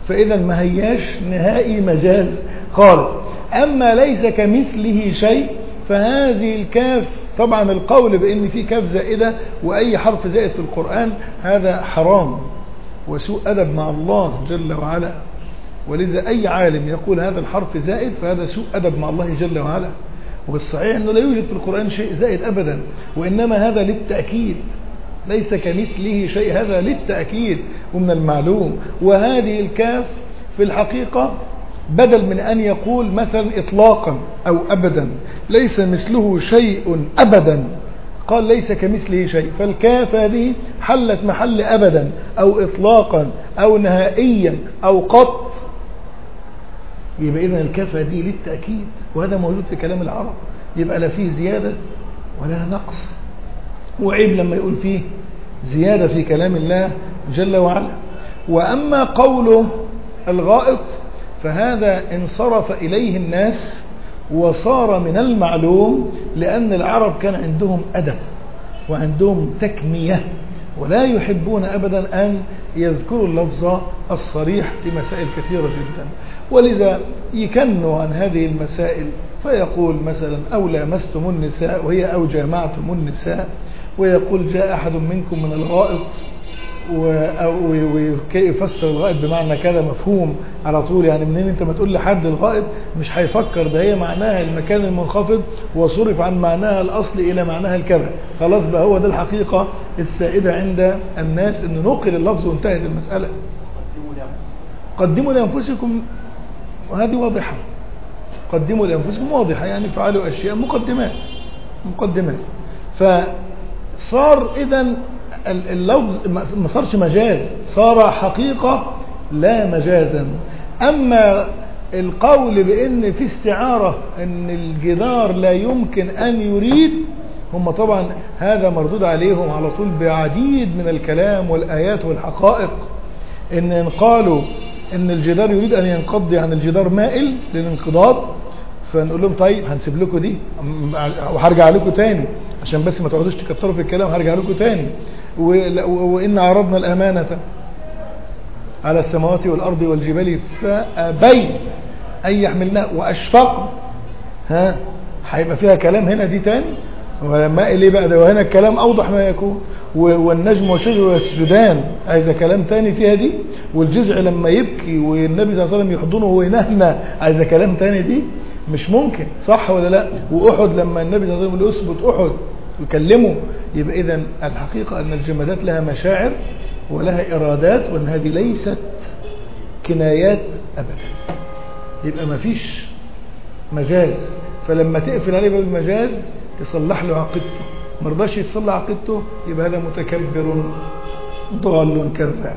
فإذا ما هياش نهائي مجاز خالص أما ليس كمثله شيء فهذه الكاف طبعا القول بأن في كاف زائدة وأي حرف زائد في القرآن هذا حرام وسوء أدب مع الله جل وعلا ولذا أي عالم يقول هذا الحرف زائد فهذا سوء أدب مع الله جل وعلا والصحيح أنه لا يوجد في القرآن شيء زائد أبدا وإنما هذا للتأكيد ليس كمثله شيء هذا للتأكيد ومن المعلوم وهذه الكاف في الحقيقة بدل من أن يقول مثلا إطلاقا أو أبدا ليس مثله شيء أبدا قال ليس كمثله شيء فالكاف هذه حلت محل أبدا أو إطلاقا أو نهائيا أو قط يبقى إذن الكاف هذه للتأكيد وهذا موجود في كلام العرب يبقى لا فيه زيادة ولا نقص وعيب لما يقول فيه زيادة في كلام الله جل وعلا وأما قوله الغائط فهذا انصرف إليه الناس وصار من المعلوم لأن العرب كان عندهم أدب وعندهم تكمية ولا يحبون أبدا أن يذكروا اللفظ الصريح في مسائل كثيرة جدا ولذا يكنوا عن هذه المسائل فيقول مثلا أو لامستم النساء وهي أو جامعتم النساء ويقول جاء أحد منكم من الغائط ويفسر الغائط بمعنى كذا مفهوم على طول يعني منين انت ما تقول لحد الغائط مش هيفكر ده هي معناها المكان المنخفض وصرف عن معناها الاصل الى معناها الكذا خلاص بقى هو ده الحقيقه السائده عند الناس ان نقل اللفظ وانتهت المساله قدموا لانفسكم وهذه واضحه قدموا لانفسكم واضحه يعني فعلوا اشياء مقدمات مقدمات فصار اذا اللفظ ما صارش مجاز صار حقيقة لا مجازا أما القول بأن في استعارة أن الجدار لا يمكن أن يريد هم طبعا هذا مردود عليهم على طول بعديد من الكلام والآيات والحقائق إن قالوا إن الجدار يريد أن ينقض يعني الجدار مائل للانقضاض فنقول لهم طيب هنسيب لكم دي وهرجع لكم تاني عشان بس ما تقعدوش تكتروا في الكلام هرجع لكم تاني وإن عرضنا الأمانة على السماوات والأرض والجبال فأبين أن يحملنا وأشفق ها هيبقى فيها كلام هنا دي تاني ولما ليه بقى ده وهنا الكلام أوضح ما يكون والنجم والشجر يسجدان عايزة كلام تاني فيها دي والجزع لما يبكي والنبي صلى الله عليه وسلم يحضنه وينهنى عايزة كلام تاني دي مش ممكن صح ولا لا وأحد لما النبي صلى الله عليه وسلم يثبت أحد يكلمه يبقى إذا الحقيقة أن الجمادات لها مشاعر ولها إرادات وأن هذه ليست كنايات أبدا يبقى ما فيش مجاز فلما تقفل عليه باب المجاز تصلح له عقيدته ما رضاش يصلح عقيدته يبقى هذا متكبر ضال كذاب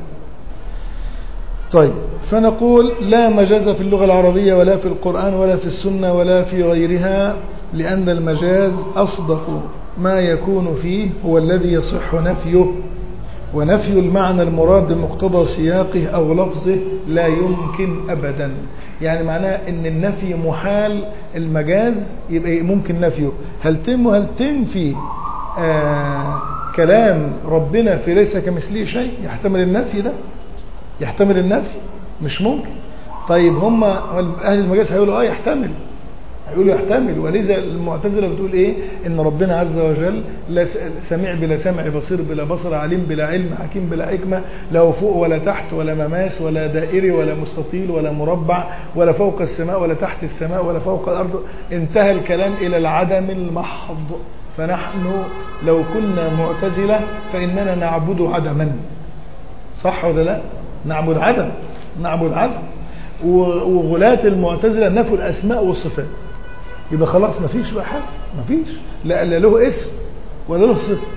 طيب فنقول لا مجاز في اللغة العربية ولا في القرآن ولا في السنة ولا في غيرها لأن المجاز أصدق ما يكون فيه هو الذي يصح نفيه ونفي المعنى المراد بمقتضى سياقه أو لفظه لا يمكن أبدا يعني معناه أن النفي محال المجاز يبقى ممكن نفيه هل تم هل تنفي آه كلام ربنا في ليس كمثله شيء يحتمل النفي ده يحتمل النفي مش ممكن طيب هم أهل المجاز هيقولوا اه يحتمل هيقولوا يحتمل ولذا المعتزلة بتقول ايه ان ربنا عز وجل لا سميع بلا سمع بصير بلا بصر عليم بلا علم حكيم بلا حكمة لا فوق ولا تحت ولا مماس ولا دائري ولا مستطيل ولا مربع ولا فوق السماء ولا تحت السماء ولا فوق الأرض انتهى الكلام إلى العدم المحض فنحن لو كنا معتزلة فإننا نعبد عدما صح ولا لا نعبد عدم نعبد عدم وغلاة المعتزلة نفوا الأسماء والصفات يبقى خلاص مفيش بقى حاجة مفيش لا لا له اسم ولا له صفة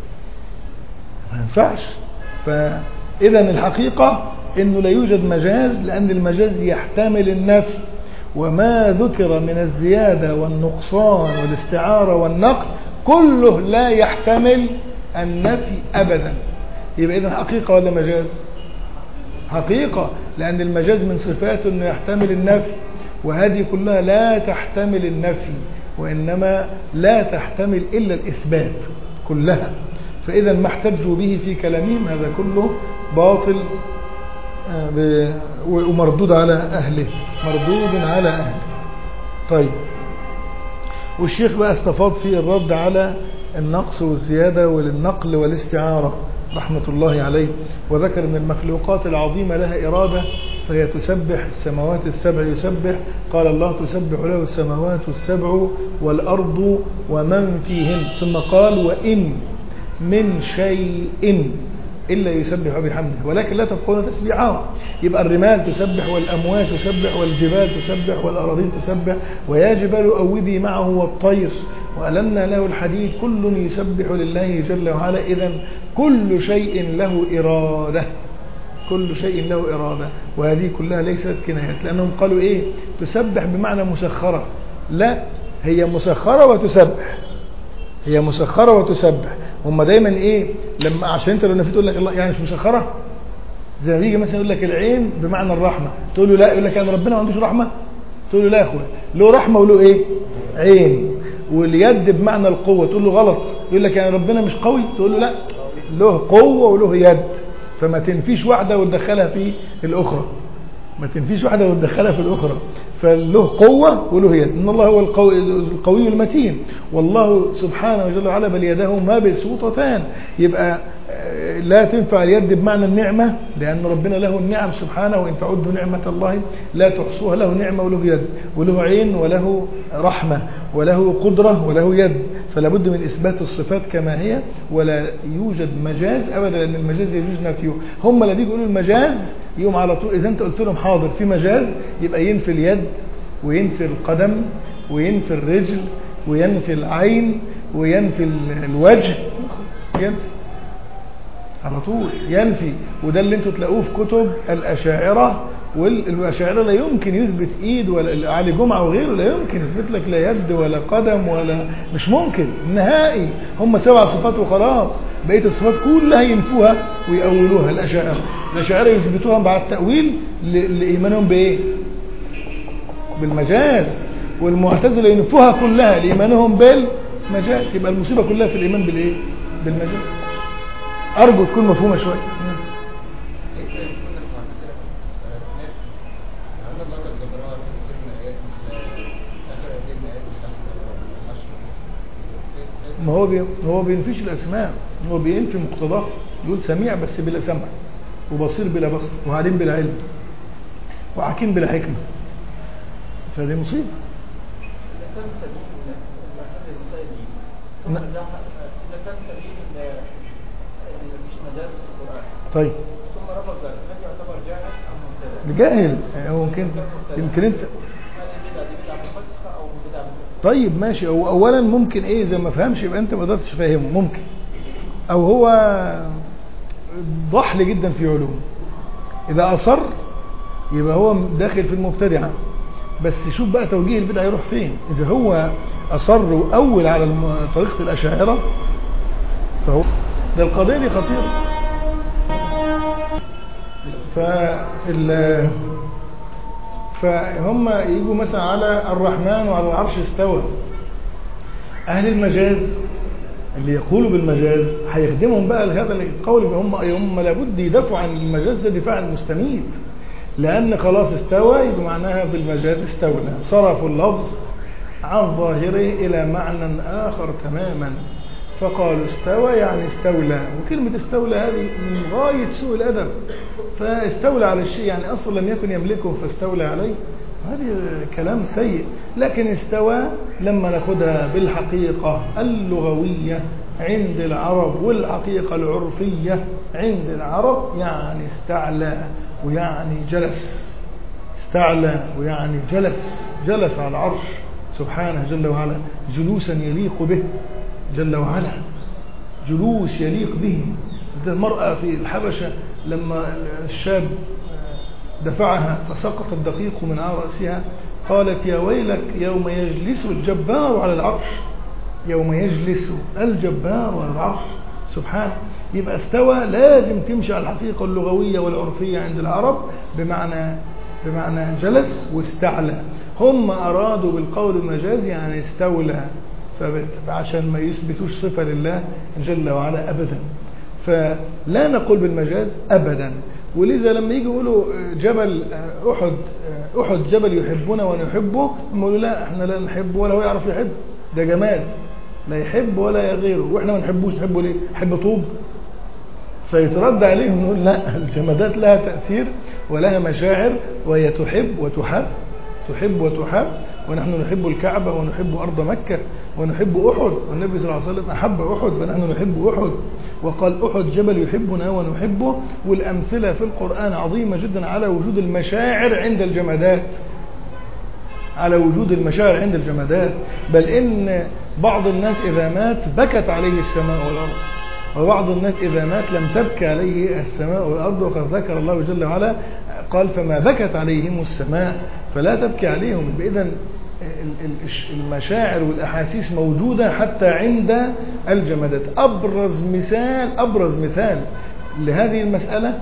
ما ينفعش فإذا الحقيقة انه لا يوجد مجاز لأن المجاز يحتمل النفي وما ذكر من الزيادة والنقصان والاستعارة والنقل كله لا يحتمل النفي أبدا يبقى إذا حقيقة ولا مجاز حقيقة لأن المجاز من صفاته أنه يحتمل النفي وهذه كلها لا تحتمل النفي وإنما لا تحتمل إلا الإثبات كلها فإذا ما احتجوا به في كلامهم هذا كله باطل آه، ب- و- ومردود على أهله مردود على أهله طيب والشيخ بقى استفاض في الرد على النقص والزيادة والنقل والاستعارة رحمة الله عليه وذكر أن المخلوقات العظيمة لها إرادة فهي تسبح السماوات السبع يسبح قال الله تسبح له السماوات السبع والأرض ومن فيهن ثم قال وإن من شيء إلا يسبح بحمده ولكن لا تبقون تسبيحهم يبقى الرمال تسبح والأموات تسبح والجبال تسبح والأراضين تسبح ويا جبال أوبي معه والطير وألنا له الحديد كل يسبح لله جل وعلا إذا كل شيء له إرادة كل شيء له إرادة وهذه كلها ليست كنايات لأنهم قالوا إيه تسبح بمعنى مسخرة لا هي مسخرة وتسبح هي مسخرة وتسبح هم دايما ايه لما عشان انت لو نفيت تقول لك الله يعني مش مسخرة زي ما يجي مثلا يقول لك العين بمعنى الرحمة تقول له لا يقول لك يعني ربنا ما عندوش رحمة تقول له لا يا اخويا له رحمة وله ايه عين واليد بمعنى القوة تقول له غلط يقول لك يعني ربنا مش قوي تقول له لا له قوة وله يد فما تنفيش واحدة وتدخلها في الأخرى ما تنفيش واحدة وتدخلها في الأخرى فله قوة وله يد إن الله هو القوي, القوي المتين والله سبحانه وجل وعلا بل يده ما بسوطتان يبقى آه، لا تنفع اليد بمعنى النعمة لأن ربنا له النعم سبحانه وإن تعدوا نعمة الله لا تحصوها له نعمة وله يد وله عين وله رحمة وله قدرة وله يد فلا بد من إثبات الصفات كما هي ولا يوجد مجاز أبدا لأن المجاز يجوز نفيه هم اللي بيجوا يقولوا المجاز يقوم على طول إذا أنت قلت لهم حاضر في مجاز يبقى ينفي اليد وينفي القدم وينفي الرجل وينفي العين وينفي ال- الوجه ينفي على طول ينفي وده اللي انتوا تلاقوه في كتب الأشاعرة والأشاعرة لا يمكن يثبت إيد ولا علي جمعة وغيره لا يمكن يثبت لك لا يد ولا قدم ولا مش ممكن نهائي هم سبع صفات وخلاص بقية الصفات كلها ينفوها ويأولوها الأشاعرة الأشاعرة يثبتوها بعد التأويل ل- لإيمانهم بإيه؟ بالمجاز والمعتزلة ينفوها كلها لإيمانهم بالمجاز يبقى المصيبة كلها في الإيمان بالإيه؟ بالمجاز أرجو تكون مفهومة شوية ليس يكون المعتزلة الأسماء لأن الله قد ذكرها في كثير من الآيات مثل آخر هذه الآيات الخمسة والعشر ما هو بي... هو بينفيش الأسماء هو بينفي مقتضاه يقول سميع بس بلا سمع وبصير بلا بصر وعليم بلا علم وحكيم بلا حكمة فدي مصيبة إذا كان تبين هذه المسائل دي ثم نعم. ده- إذا كان تبين إن إن مفيش مجاز في القرآن طيب ثم رفض ذلك هل يعتبر جاهل أم مبتدع؟ جاهل هو يمكن يمكن انت هل البدعة دي بدعة مفسخة أو بدعة مفسخة؟ طيب ماشي هو اولا ممكن ايه زي ما فهمش يبقى انت ما قدرتش تفهمه ممكن او هو ضحل جدا في علوم اذا اصر يبقى هو داخل في المبتدعه بس شوف بقى توجيه البدعه يروح فين اذا هو اصر واول على الم- طريقه الاشاعره فهو ده القضيه دي خطيره فال فهم يجوا مثلا على الرحمن وعلى العرش استوى أهل المجاز اللي يقولوا بالمجاز هيخدمهم بقى هذا القول هم هم لابد يدافعوا عن المجاز ده دفاع المستميت لأن خلاص استوى يبقى معناها بالمجاز استولى صرفوا اللفظ عن ظاهره إلى معنى آخر تماما فقالوا استوى يعني استولى وكلمة استولى هذه من غاية سوء الأدب فاستولى على الشيء يعني أصلا لم يكن يملكه فاستولى عليه هذه كلام سيء لكن استوى لما ناخدها بالحقيقة اللغوية عند العرب والحقيقة العرفية عند العرب يعني استعلى ويعني جلس استعلى ويعني جلس جلس على العرش سبحانه جل وعلا جلوسا يليق به جل وعلا جلوس يليق به مثل المرأة في الحبشة لما الشاب دفعها فسقط الدقيق من على رأسها قالت يا ويلك يوم يجلس الجبار على العرش يوم يجلس الجبار على العرش سبحانه يبقى استوى لازم تمشي على الحقيقة اللغوية والعرفية عند العرب بمعنى بمعنى جلس واستعلى هم أرادوا بالقول المجازي يعني استولى فعشان ما يثبتوش صفة لله جل وعلا أبدا فلا نقول بالمجاز أبدا ولذا لما يجي يقولوا جبل أحد أحد جبل يحبنا ونحبه هم يقولوا لا احنا لا نحبه ولا هو يعرف يحب ده جمال لا يحب ولا يغيره واحنا ما نحبوش نحبه ليه؟ نحب طوب فيترد عليهم نقول لا الجمادات لها تأثير ولها مشاعر وهي تحب وتحب تحب وتحب ونحن نحب الكعبة ونحب أرض مكة ونحب أحد والنبي صلى الله عليه وسلم أحب أحد فنحن نحب أحد وقال أحد جبل يحبنا ونحبه والأمثلة في القرآن عظيمة جدا على وجود المشاعر عند الجمادات على وجود المشاعر عند الجمادات بل إن بعض الناس إذا مات بكت عليه السماء والأرض وبعض الناس إذا مات لم تبكي عليه السماء والأرض وقد ذكر الله جل وعلا قال فما بكت عليهم السماء فلا تبكي عليهم إذا المشاعر والأحاسيس موجودة حتى عند الجمادات أبرز مثال أبرز مثال لهذه المسألة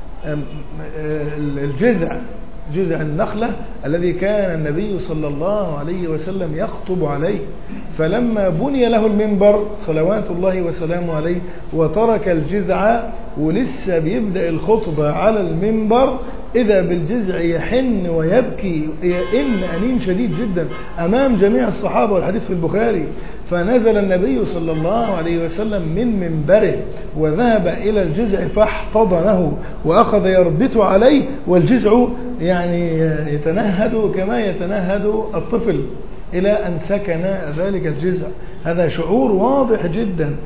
الجذع جذع النخلة الذي كان النبي صلى الله عليه وسلم يخطب عليه فلما بني له المنبر صلوات الله وسلامه عليه وترك الجذع ولسه بيبدأ الخطبة على المنبر إذا بالجذع يحن ويبكي يئن أنين شديد جدا أمام جميع الصحابة والحديث في البخاري فنزل النبي صلى الله عليه وسلم من منبره وذهب إلى الجذع فاحتضنه وأخذ يربط عليه والجذع يعني يتنهد كما يتنهد الطفل إلى أن سكن ذلك الجذع هذا شعور واضح جدا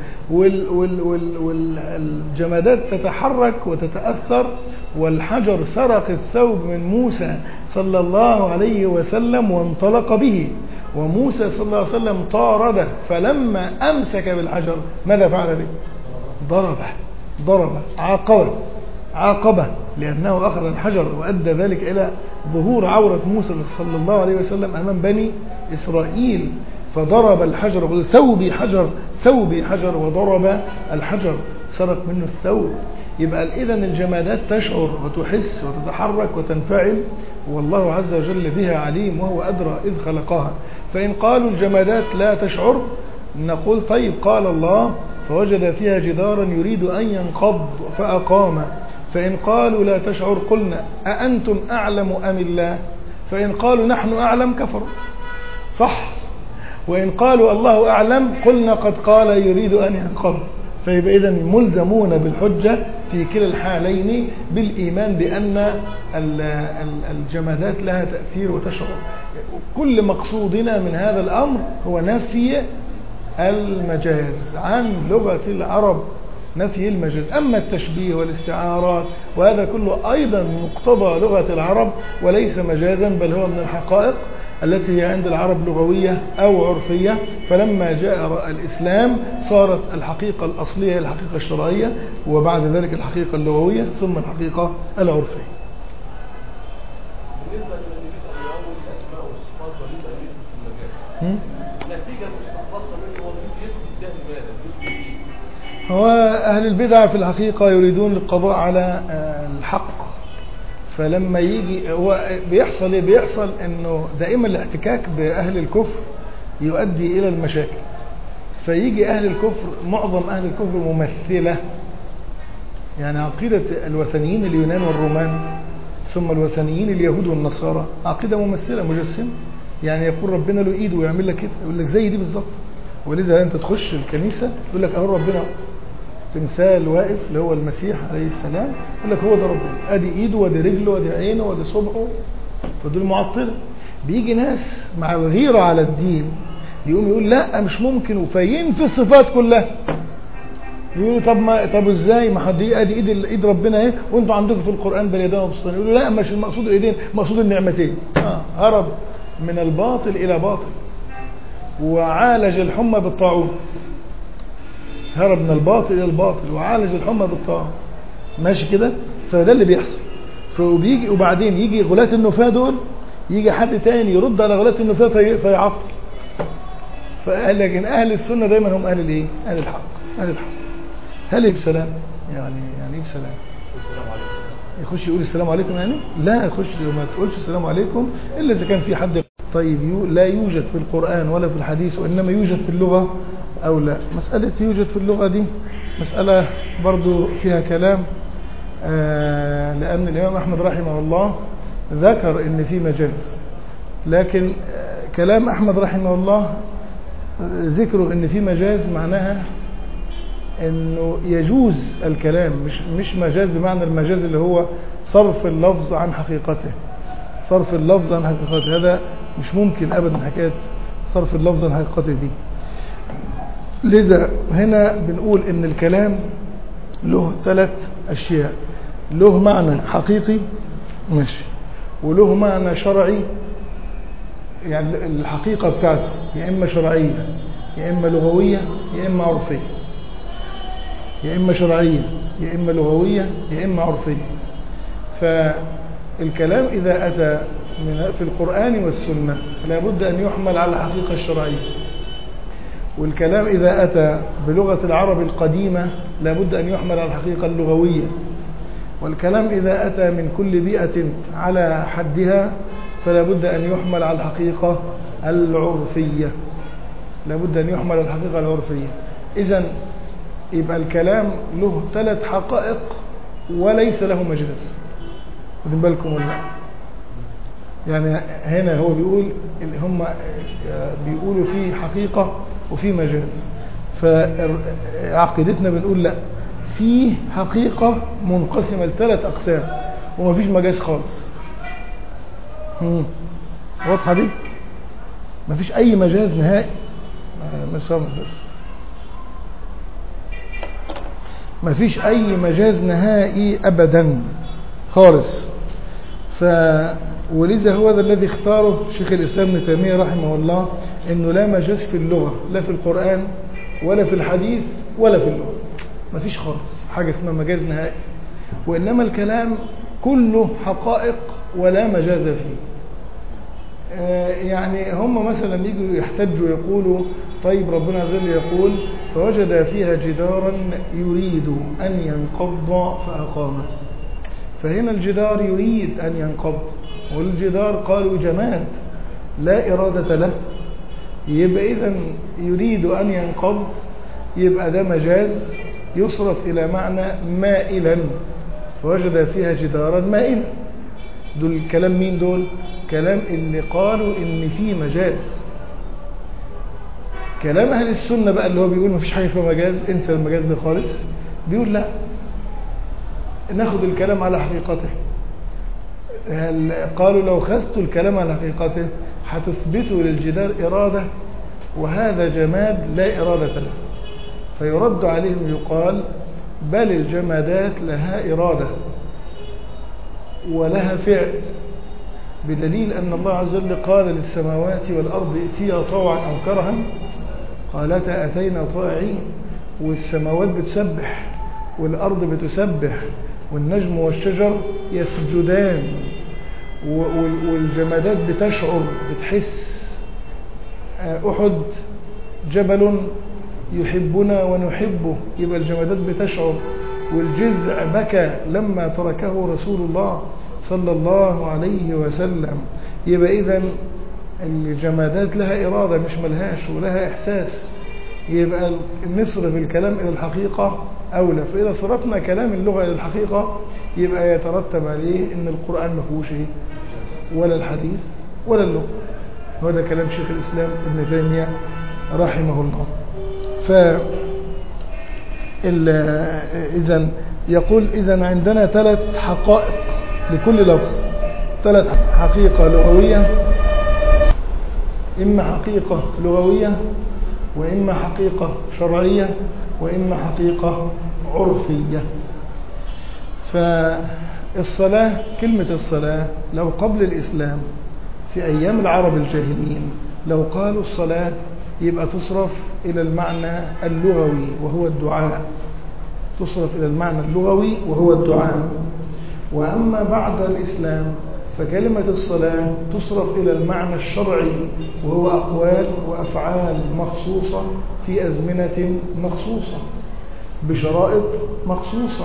والجمادات تتحرك وتتأثر والحجر سرق الثوب من موسى صلى الله عليه وسلم وانطلق به وموسى صلى الله عليه وسلم طارده فلما أمسك بالحجر ماذا فعل به ضربه ضربه عاقبه عاقبه لأنه أخذ الحجر وأدى ذلك إلى ظهور عورة موسى صلى الله عليه وسلم أمام بني إسرائيل فضرب الحجر ثوبي حجر ثوبي حجر وضرب الحجر سرق منه الثوب يبقى إذا الجمادات تشعر وتحس وتتحرك وتنفعل والله عز وجل بها عليم وهو أدرى إذ خلقها فإن قالوا الجمادات لا تشعر نقول طيب قال الله فوجد فيها جدارا يريد أن ينقض فأقام فإن قالوا لا تشعر قلنا أأنتم أعلم أم الله فإن قالوا نحن أعلم كفروا صح وإن قالوا الله أعلم قلنا قد قال يريد أن ينقض فيبقى إذا ملزمون بالحجة في كلا الحالين بالإيمان بأن الجمادات لها تأثير وتشعر كل مقصودنا من هذا الأمر هو نفي المجاز عن لغة العرب نفي المجاز أما التشبيه والاستعارات وهذا كله أيضا مقتضى لغة العرب وليس مجازا بل هو من الحقائق التي هي عند العرب لغوية أو عرفية فلما جاء الإسلام صارت الحقيقة الأصلية الحقيقة الشرعية وبعد ذلك الحقيقة اللغوية ثم الحقيقة العرفية بالنسبه للذي يتأولون الاسماء والصفات وليس يثبت في المجال النتيجه المستخلصه منه هو يثبت ده لماذا؟ يثبت ايه؟ هو أهل البدع في الحقيقة يريدون القضاء على الحق فلما يجي هو بيحصل ايه بيحصل انه دائما الاحتكاك باهل الكفر يؤدي الى المشاكل فيجي اهل الكفر معظم اهل الكفر ممثله يعني عقيده الوثنيين اليونان والرومان ثم الوثنيين اليهود والنصارى عقيده ممثله مجسمه يعني يقول ربنا له ايد ويعمل لك كده يقول لك زي دي بالظبط ولذا انت تخش الكنيسه يقول لك اهو ربنا تمثال واقف اللي هو المسيح عليه السلام يقول لك هو ده ربنا ادي ايده وادي رجله وادي عينه وادي صبعه فدول معطله بيجي ناس مع غيره على الدين يقوم يقول لا مش ممكن فينفي الصفات كلها يقولوا طب ما طب ازاي ما حد ادي ايد ايد ربنا اهي وانتوا عندكم في القران بل يداه مبسوطين يقولوا لا مش المقصود الايدين مقصود النعمتين اه هرب من الباطل الى باطل وعالج الحمى بالطاعون هرب من الباطل الى الباطل وعالج الحمى بالطاعون ماشي كده فده اللي بيحصل فبيجي وبعدين يجي غلاة النفاة دول يجي حد تاني يرد على غلاة النفاة في فيعطل فقال لكن اهل السنه دايما هم اهل الايه؟ اهل الحق اهل الحق هل ايه بسلام؟ يعني يعني ايه بسلام؟ يخش يقول السلام عليكم يعني؟ لا يخش ما تقولش السلام عليكم الا اذا كان في حد طيب يو لا يوجد في القرآن ولا في الحديث وإنما يوجد في اللغة أو لا مسألة يوجد في اللغة دي مسألة برضو فيها كلام آه، لأن الإمام أحمد رحمه الله ذكر إن في مجاز لكن آه، كلام أحمد رحمه الله آه، ذكره إن في مجاز معناها انه يجوز الكلام مش مش مجاز بمعنى المجاز اللي هو صرف اللفظ عن حقيقته صرف اللفظ عن حقيقته هذا مش ممكن ابدا حكايه صرف اللفظ عن حقيقته دي لذا هنا بنقول ان الكلام له ثلاث اشياء له معنى حقيقي ماشي وله معنى شرعي يعني الحقيقه بتاعته يا اما شرعيه يا اما لغويه يا اما عرفيه يا إما شرعية يا إما لغوية يا إما عرفية فالكلام إذا أتى من في القرآن والسنة لابد أن يحمل على الحقيقة الشرعية والكلام إذا أتى بلغة العرب القديمة لابد أن يحمل على الحقيقة اللغوية والكلام إذا أتى من كل بيئة على حدها فلا بد أن يحمل على الحقيقة العرفية لابد أن يحمل على الحقيقة العرفية إذا يبقى الكلام له ثلاث حقائق وليس له مجاز واخدين بالكم ولا لا؟ يعني هنا هو بيقول اللي هم بيقولوا في حقيقة وفي مجاز فعقيدتنا بنقول لا في حقيقة منقسمة لثلاث أقسام ومفيش مجاز خالص مم. واضحة دي مفيش أي مجاز نهائي آه، مش صامت بس مفيش أي مجاز نهائي أبدا خالص ف ولذا هو ذا الذي اختاره شيخ الإسلام ابن تيمية رحمه الله أنه لا مجاز في اللغة لا في القرآن ولا في الحديث ولا في اللغة مفيش خالص حاجة اسمها مجاز نهائي وإنما الكلام كله حقائق ولا مجاز فيه آه، يعني هم مثلا يجوا يحتجوا يقولوا طيب ربنا عز وجل يقول فوجد فيها جدارا يريد أن ينقض فأقامه فهنا الجدار يريد أن ينقض والجدار قالوا جماد لا إرادة له يبقى إذا يريد أن ينقض يبقى ده مجاز يصرف إلى معنى مائلا فوجد فيها جدارا مائلا دول كلام مين دول كلام اللي قالوا ان في مجاز كلام اهل السنة بقى اللي هو بيقول مفيش حاجة اسمها مجاز انسى المجاز ده خالص بيقول لا ناخد الكلام على حقيقته هل قالوا لو خذت الكلام على حقيقته هتثبتوا للجدار إرادة وهذا جماد لا إرادة له فيرد عليهم يقال بل الجمادات لها إرادة ولها فعل بدليل أن الله عز وجل قال للسماوات والأرض ائتيا طوعا أو كرها قالتا أتينا طائعين والسماوات بتسبح والأرض بتسبح والنجم والشجر يسجدان والجمادات بتشعر بتحس أحد جبل يحبنا ونحبه يبقى الجمادات بتشعر والجذع بكى لما تركه رسول الله صلى الله عليه وسلم يبقى إذا الجمادات لها إرادة مش ملهاش ولها إحساس يبقى نصرف الكلام إلى الحقيقة أولى فإذا صرفنا كلام اللغة إلى الحقيقة يبقى يترتب عليه أن القرآن ما فيهوش إيه ولا الحديث ولا اللغة هذا كلام شيخ الإسلام ابن تيمية رحمه الله ف إذا يقول إذا عندنا ثلاث حقائق لكل لفظ ثلاث حقيقة لغوية إما حقيقة لغوية وإما حقيقة شرعية وإما حقيقة عرفية فالصلاة كلمة الصلاة لو قبل الإسلام في أيام العرب الجاهليين لو قالوا الصلاة يبقى تصرف إلى المعنى اللغوي وهو الدعاء تصرف إلى المعنى اللغوي وهو الدعاء وأما بعد الإسلام فكلمة الصلاة تصرف إلى المعنى الشرعي وهو أقوال وأفعال مخصوصة في أزمنة مخصوصة بشرائط مخصوصة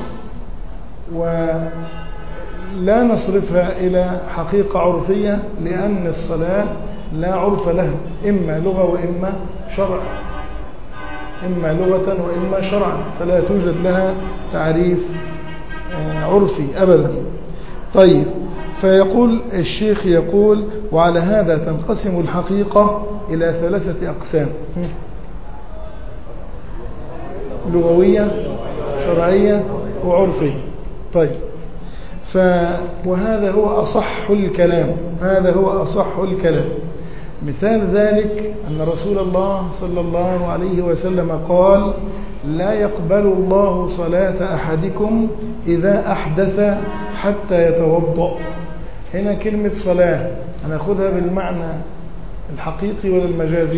ولا نصرفها إلى حقيقة عرفية لأن الصلاة لا عرف لها إما لغة وإما شرع إما لغة وإما شرعا فلا توجد لها تعريف آه، عرفي أبدا طيب فيقول الشيخ يقول وعلى هذا تنقسم الحقيقة إلى ثلاثة أقسام لغوية شرعية وعرفية طيب ف وهذا هو أصح الكلام هذا هو أصح الكلام مثال ذلك أن رسول الله صلى الله عليه وسلم قال لا يقبل الله صلاة أحدكم إذا أحدث حتى يتوضأ هنا كلمة صلاة هناخدها بالمعنى الحقيقي ولا المجازي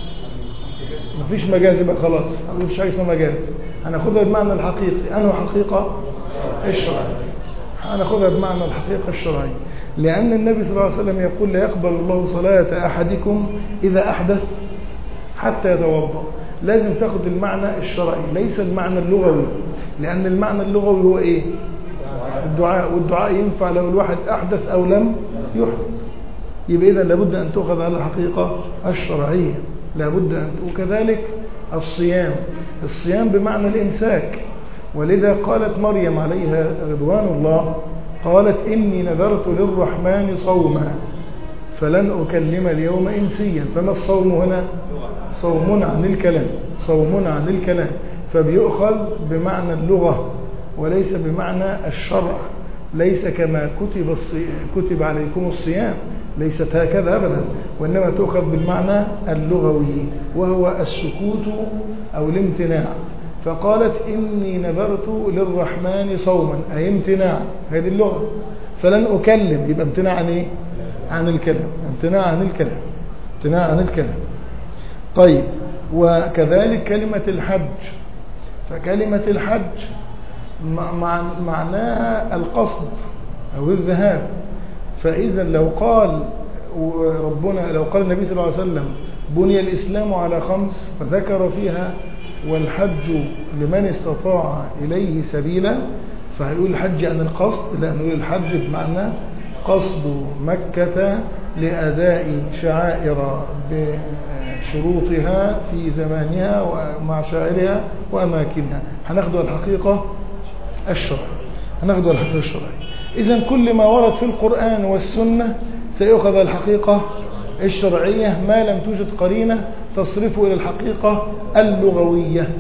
مفيش مجازي بقى خلاص مفيش حاجة اسمها مجاز هناخدها بالمعنى الحقيقي أنا حقيقة الشرعية هناخدها بمعنى الحقيقة الشرعية لأن النبي صلى الله عليه وسلم يقول لا يقبل الله صلاة أحدكم إذا أحدث حتى يتوضأ لازم تاخد المعنى الشرعي ليس المعنى اللغوي لأن المعنى اللغوي هو إيه الدعاء والدعاء ينفع لو الواحد أحدث أو لم يحدث يبقى إذا لابد أن تؤخذ على الحقيقة الشرعية لابد أن وكذلك الصيام الصيام بمعنى الإمساك ولذا قالت مريم عليها رضوان الله قالت إني نذرت للرحمن صوما فلن أكلم اليوم إنسيا فما الصوم هنا صوم عن الكلام صوم عن الكلام فبيؤخذ بمعنى اللغة وليس بمعنى الشرع ليس كما كتب الصي... كتب عليكم الصيام ليست هكذا أبدا وإنما تؤخذ بالمعنى اللغوي وهو السكوت أو الامتناع فقالت إني نذرت للرحمن صوما أي امتناع هذه اللغة فلن أكلم يبقى امتناع عن إيه؟ عن الكلام امتناع عن الكلام امتناع عن الكلام طيب وكذلك كلمة الحج فكلمة الحج مع معناها القصد أو الذهاب فإذا لو قال ربنا لو قال النبي صلى الله عليه وسلم بني الإسلام على خمس فذكر فيها والحج لمن استطاع إليه سبيلا فهيقول الحج عن القصد لا نقول الحج بمعنى قصد مكة لأداء شعائر بشروطها في زمانها ومع شاعرها وأماكنها هناخد الحقيقة الشرع هناخد الحقيقة الشرعية إذا كل ما ورد في القرآن والسنة سيؤخذ الحقيقة الشرعية ما لم توجد قرينة تصرفه إلى الحقيقة اللغوية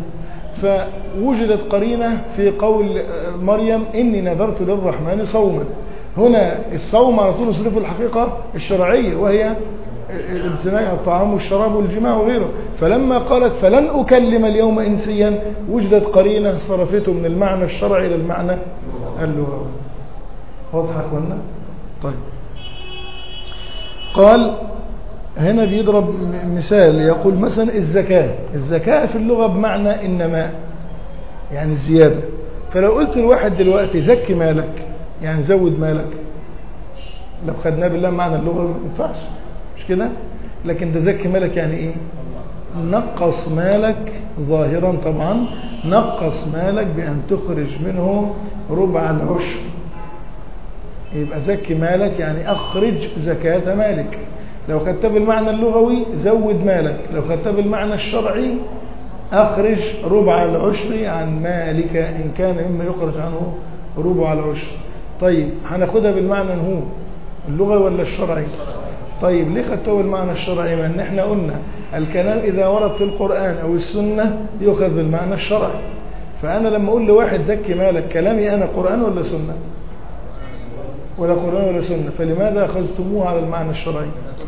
فوجدت قرينة في قول مريم إني نذرت للرحمن صوما هنا الصوم على طول يصرفه الحقيقة الشرعية وهي الامتناع الطعام والشراب والجماع وغيره فلما قالت فلن أكلم اليوم إنسيا وجدت قرينة صرفته من المعنى الشرعي إلى المعنى اللغوي واضح يا اخوانا طيب قال هنا بيضرب مثال يقول مثلا الزكاة الزكاة في اللغة بمعنى النماء يعني الزيادة فلو قلت لواحد دلوقتي زكي مالك يعني زود مالك لو خدناه بالله معنى اللغة ما ينفعش مش كده لكن ده زكي مالك يعني ايه نقص مالك ظاهرا طبعا نقص مالك بأن تخرج منه ربع العشر يبقى زكي مالك يعني أخرج زكاة مالك لو خدت بالمعنى اللغوي زود مالك لو خدت بالمعنى الشرعي أخرج ربع العشر عن مالك إن كان مما يخرج عنه ربع العشر طيب هناخدها بالمعنى هو اللغوي ولا الشرعي طيب ليه خدته بالمعنى الشرعي ما ان احنا قلنا الكلام اذا ورد في القرآن او السنة يؤخذ بالمعنى الشرعي فانا لما اقول لواحد زكي مالك كلامي انا قرآن ولا سنة ولا قرآن ولا سنة فلماذا أخذتموه على المعنى الشرعي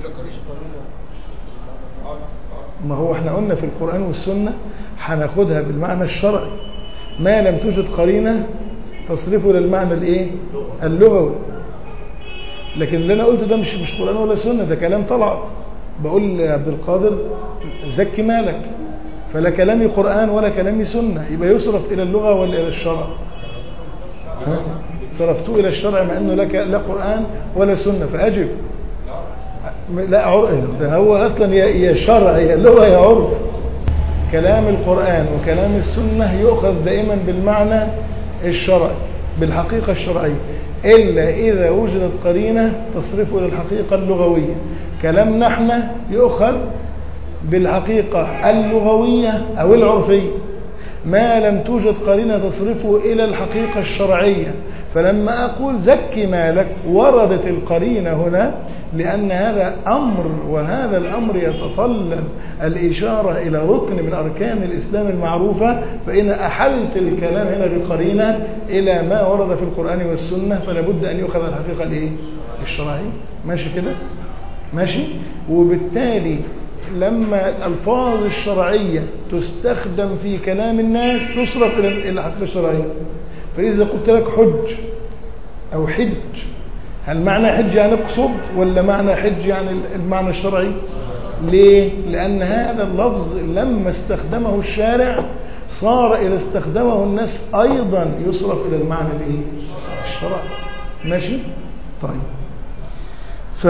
ما هو احنا قلنا في القرآن والسنة هناخدها بالمعنى الشرعي ما لم توجد قرينة تصرفه للمعنى الايه اللغوي لكن اللي انا قلته ده مش مش قرآن ولا سنة ده كلام طلع بقول لعبد القادر زكي مالك فلا كلامي قرآن ولا كلامي سنة يبقى يصرف إلى اللغة ولا إلى الشرع ها؟ صرفته إلى الشرع مع أنه لك لا قرآن ولا سنة فأجب لا عرف ده هو أصلا يا شرع يا لغة يا عرف كلام القرآن وكلام السنة يؤخذ دائما بالمعنى الشرعي بالحقيقة الشرعية إلا إذا وجدت قرينة تصرفه إلى الحقيقة اللغوية كلامنا احنا يؤخذ بالحقيقة اللغوية أو العرفية ما لم توجد قرينة تصرفه إلى الحقيقة الشرعية فلما أقول زكي مالك وردت القرينة هنا لأن هذا أمر وهذا الأمر يتطلب الإشارة إلى ركن من أركان الإسلام المعروفة فإن أحلت الكلام هنا بقرينة إلى ما ورد في القرآن والسنة فلا بد أن يؤخذ الحقيقة الإيه؟ الشرعية ماشي كده ماشي وبالتالي لما الألفاظ الشرعية تستخدم في كلام الناس تصرف إلى الحقيقة الشرعية فإذا قلت لك حج أو حج هل معنى حج يعني اقصد ولا معنى حج يعني المعنى الشرعي ليه لأن هذا اللفظ لما استخدمه الشارع صار إذا استخدمه الناس أيضا يصرف إلى المعنى الإيه؟ الشرعي ماشي طيب ف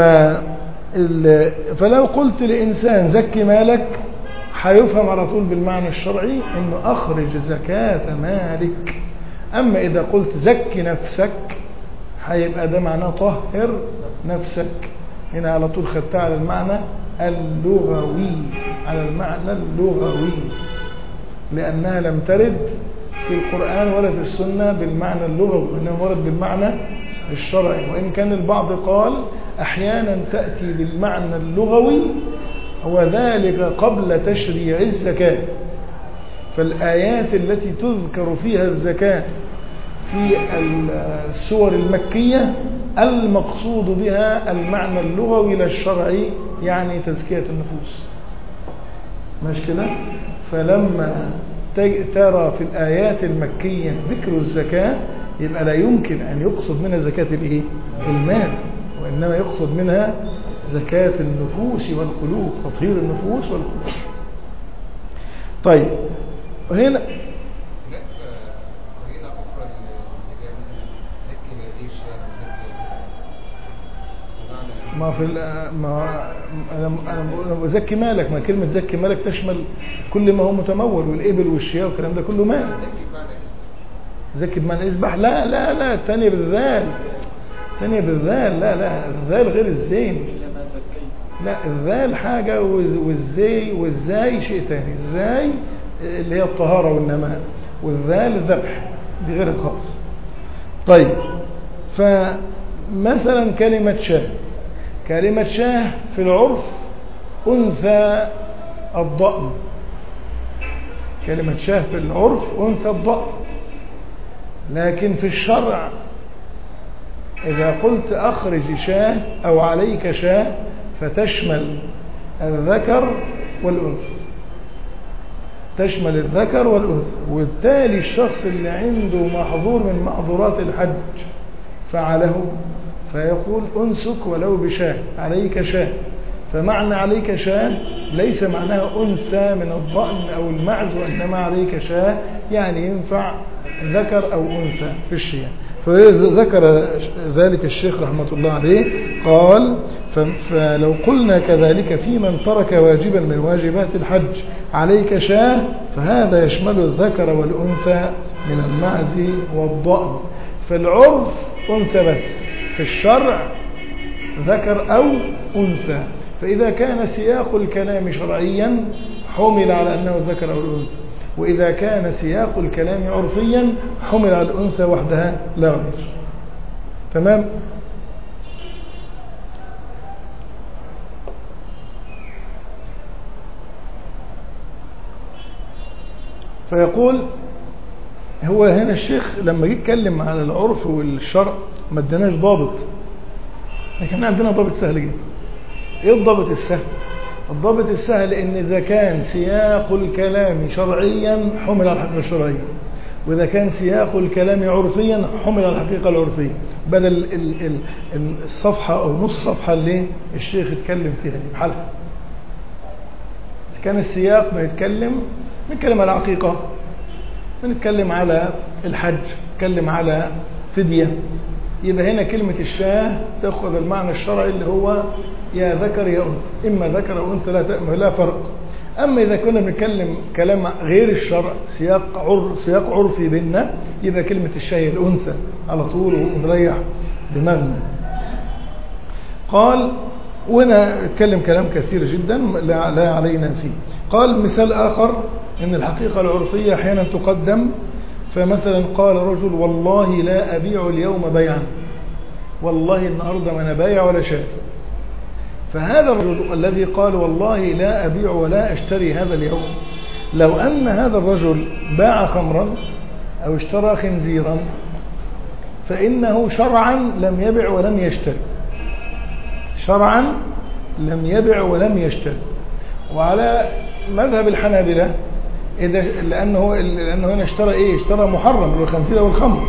فلو قلت لإنسان زكي مالك هيفهم على طول بالمعنى الشرعي انه اخرج زكاة مالك اما اذا قلت زكي نفسك هيبقى ده معناه طهر نفسك هنا على طول خدتها على المعنى اللغوي على المعنى اللغوي لأنها لم ترد في القرآن ولا في السنة بالمعنى اللغوي وإنما ورد بالمعنى الشرعي وإن كان البعض قال أحيانا تأتي بالمعنى اللغوي وذلك قبل تشريع الزكاة فالآيات التي تذكر فيها الزكاة في السور المكية المقصود بها المعنى اللغوي لا الشرعي يعني تزكية النفوس مش كده فلما ترى في الآيات المكية ذكر الزكاة يبقى لا يمكن أن يقصد منها زكاة الإيه؟ المال وإنما يقصد منها زكاة النفوس والقلوب تطهير النفوس والقلوب طيب وهنا هناك قرينة أخرى للزكاة مثلا زكي هذه الشاة زكي بمعنى ما في ال- ما انا انا أنا بزكي مالك ما كلمه زكي مالك تشمل كل ما هو متمول والابل والشياه والكلام ده كله مال زكي بمعنى اسم زكي بمعنى اذبح لا لا لا الثانيه بالذال الثانيه بالذال لا لا الذال غير الزين إلا ما زكيت لا الذال حاجة والز- والزي والزاي شيء تاني الزاي اللي هي الطهارة والنماء والذال الذبح دي غير خالص طيب فمثلا كلمة شاه كلمة شاه في العرف أنثى الضأن كلمة شاه في العرف أنثى الضأن لكن في الشرع إذا قلت أخرج شاه أو عليك شاه فتشمل الذكر والأنثى تشمل الذكر والأنثى وبالتالي الشخص اللي عنده محظور من محظورات الحج فعله فيقول أنسك ولو بشاه عليك شاه فمعنى عليك شاه ليس معناها أنثى من الضأن أو المعز وإنما عليك شاه يعني ينفع ذكر أو أنثى في الشياه فذكر ذلك الشيخ رحمة الله عليه قال ف- فلو قلنا كذلك في من ترك واجبا من واجبات الحج عليك شاه فهذا يشمل الذكر والأنثى من المعز والضأن في العرف أنثى بس في الشرع ذكر أو أنثى فإذا كان سياق الكلام شرعيا حمل على أنه الذكر أو الأنثى وإذا كان سياق الكلام عرفيا حمل على الأنثى وحدها لا غير تمام فيقول هو هنا الشيخ لما جه يتكلم على العرف والشرع ما اداناش ضابط لكن احنا عندنا ضابط سهل جدا ايه الضابط السهل الضابط السهل ان اذا كان سياق الكلام شرعيا حمل على الحقيقه الشرعيه واذا كان سياق الكلام عرفيا حمل على الحقيقه العرفيه بدل ال- ال- ال- الصفحه او نص صفحه اللي الشيخ اتكلم فيها دي بحالها إذا كان السياق بنتكلم بنتكلم على عقيقه بنتكلم على الحج نتكلم على فدية يبقى هنا كلمة الشاه تأخذ المعنى الشرعي اللي هو يا ذكر يا أنثى إما ذكر أو أنثى لا ت- لا فرق أما إذا كنا بنتكلم كلام غير الشرع سياق عر سياق عرفي بيننا يبقى كلمة الشاه هي الأنثى على طول ونريح دماغنا قال وهنا اتكلم كلام كثير جدا لا, لا علينا فيه قال مثال آخر ان الحقيقة العرفية احيانا تقدم فمثلا قال رجل والله لا ابيع اليوم بيعا والله النهاردة ما انا بايع ولا شاف فهذا الرجل الذي قال والله لا أبيع ولا أشتري هذا اليوم لو أن هذا الرجل باع خمرا أو اشترى خنزيرا فإنه شرعا لم يبع ولم يشتري شرعا لم يبع ولم يشتري وعلى مذهب الحنابلة إذا لأنه لأنه هنا اشترى إيه؟ اشترى محرم الخنزير والخمر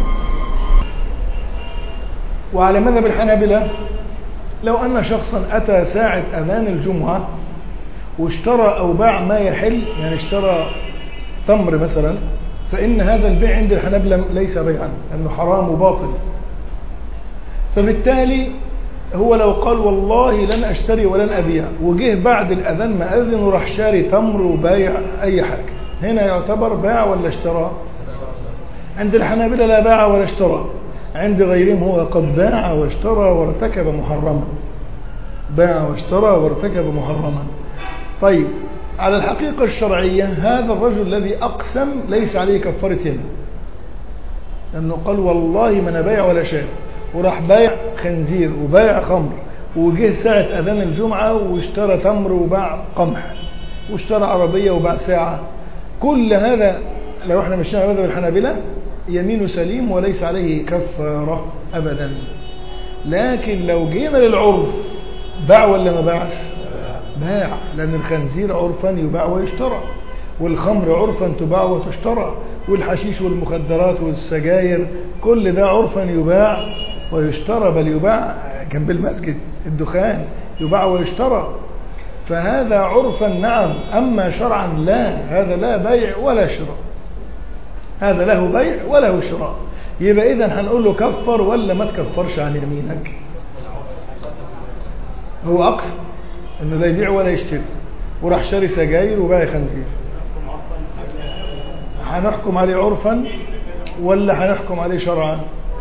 وعلى مذهب الحنابلة لو أن شخصا أتى ساعة أذان الجمعة واشترى أو باع ما يحل يعني اشترى تمر مثلا فإن هذا البيع عند الحنابلة ليس بيعا لأنه حرام وباطل فبالتالي هو لو قال والله لن أشتري ولن أبيع وجه بعد الأذان ما أذن وراح شاري تمر وبايع أي حاجة هنا يعتبر باع ولا اشترى عند الحنابلة لا باع ولا اشترى عند غيرهم هو قد باع واشترى وارتكب محرما باع واشترى وارتكب محرما طيب على الحقيقة الشرعية هذا الرجل الذي أقسم ليس عليه كفارة يمين لأنه قال والله ما أنا بايع ولا شيء وراح بايع خنزير وبايع خمر وجه ساعة أذان الجمعة واشترى تمر وباع قمح واشترى عربية وباع ساعة كل هذا لو احنا مشينا على مذهب الحنابلة يمين سليم وليس عليه كفارة أبدا لكن لو جينا للعرف باع ولا ما باعش باع لأن الخنزير عرفا يباع ويشترى والخمر عرفا تباع وتشترى والحشيش والمخدرات والسجاير كل ده عرفا يباع ويشترى بل يباع جنب المسجد الدخان يباع ويشترى فهذا عرفا نعم أما شرعا لا هذا لا بيع ولا شراء هذا له بيع وله شراء يبقى إذا هنقول له كفر ولا ما تكفرش عن يمينك هو أقصى إنه لا يبيع ولا يشتري وراح شاري سجاير وباع خنزير هنحكم عليه عرفا ولا هنحكم عليه شرعا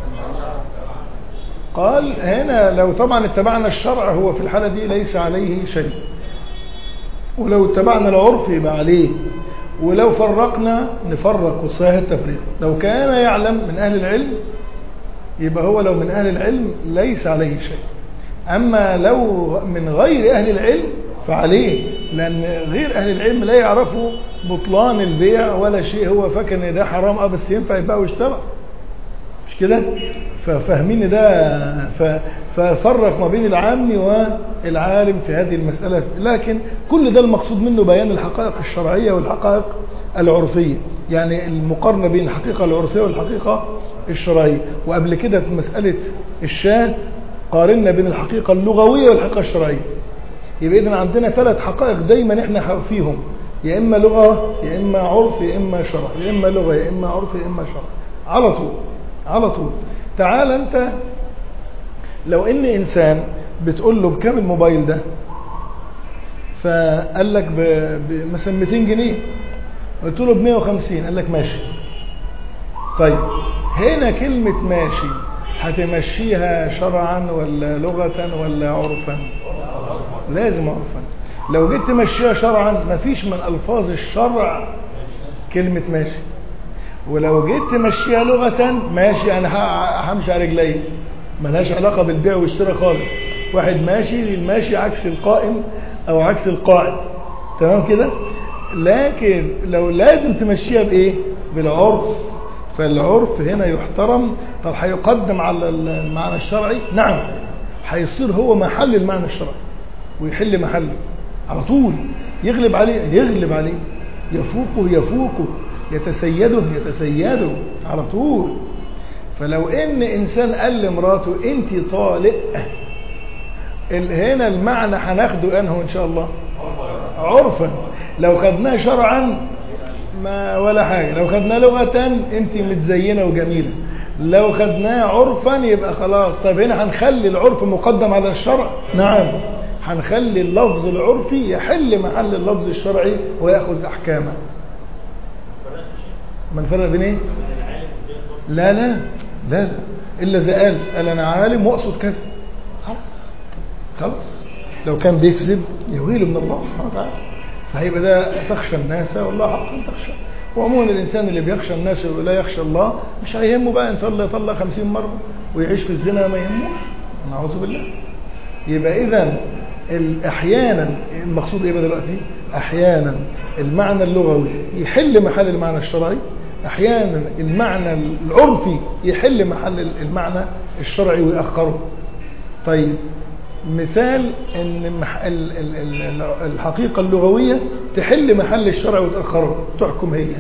قال هنا لو طبعا اتبعنا الشرع هو في الحالة دي ليس عليه شيء ولو اتبعنا العرف يبقى عليه ولو فرقنا نفرق وصحيح التفريق لو كان يعلم من أهل العلم يبقى هو لو من أهل العلم ليس عليه شيء أما لو من غير أهل العلم فعليه لأن غير أهل العلم لا يعرفوا بطلان البيع ولا شيء هو فاكر ان ده حرام اه بس ينفع يبيع ويشترى مش كده ففاهمين ده ففرق ما بين العام والعالم في هذه المسألة لكن كل ده المقصود منه بيان الحقائق الشرعية والحقائق العرفية يعني المقارنة بين الحقيقة العرفية والحقيقة الشرعية وقبل كده في مسألة الشاه قارنا بين الحقيقة اللغوية والحقيقة الشرعية يبقى إذن عندنا ثلاث حقائق دايما احنا فيهم يا إما لغة يا إما عرف يا إما شرع يا إما لغة يا إما عرف يا إما شرع على طول على طول تعال أنت لو إن إنسان بتقول له بكام الموبايل ده فقال لك مثلا 200 جنيه قلت له ب 150 قال لك ماشي طيب هنا كلمة ماشي هتمشيها شرعا ولا لغة ولا عرفا لازم عرفا لو جيت تمشيها شرعا مفيش من ألفاظ الشرع كلمة ماشي ولو جيت تمشيها لغة ماشي أنا همشي على رجلي ملهاش علاقة بالبيع والشراء خالص واحد ماشي الماشي عكس القائم أو عكس القاعد تمام كده لكن لو لازم تمشيها بإيه بالعرف فالعرف هنا يحترم طب هيقدم على المعنى الشرعي نعم هيصير هو محل المعنى الشرعي ويحل محله على طول يغلب عليه يغلب عليه يفوقه يفوقه يتسيده يتسيده على طول فلو ان انسان قال لمراته انت طالق هنا المعنى هناخده انه ان شاء الله عرفا لو خدناه شرعا ما ولا حاجة لو خدناه لغة انت متزينة وجميلة لو خدناه عرفا يبقى خلاص طب هنا هنخلي العرف مقدم على الشرع نعم هنخلي اللفظ العرفي يحل محل اللفظ الشرعي ويأخذ أحكامه ما نفرق بين ايه لا لا لا لا إلا إذا قال قال أنا عالم وأقصد كذا خلاص خلاص لو كان بيكذب يويل من الله سبحانه وتعالى فهيبقى ده تخشى الناس والله حق أن تخشى وعموما الإنسان اللي بيخشى الناس ولا يخشى الله مش هيهمه بقى إن طلع طلع خمسين مرة ويعيش في الزنا ما يهموش نعوذ بالله يبقى إذا أحيانا المقصود إيه بقى دلوقتي أحيانا المعنى اللغوي يحل محل المعنى الشرعي أحيانا المعنى العرفي يحل محل المعنى الشرعي ويأخره طيب مثال ان المح- ال- ال- ال- الحقيقة اللغوية تحل محل الشرع وتأخره تحكم هي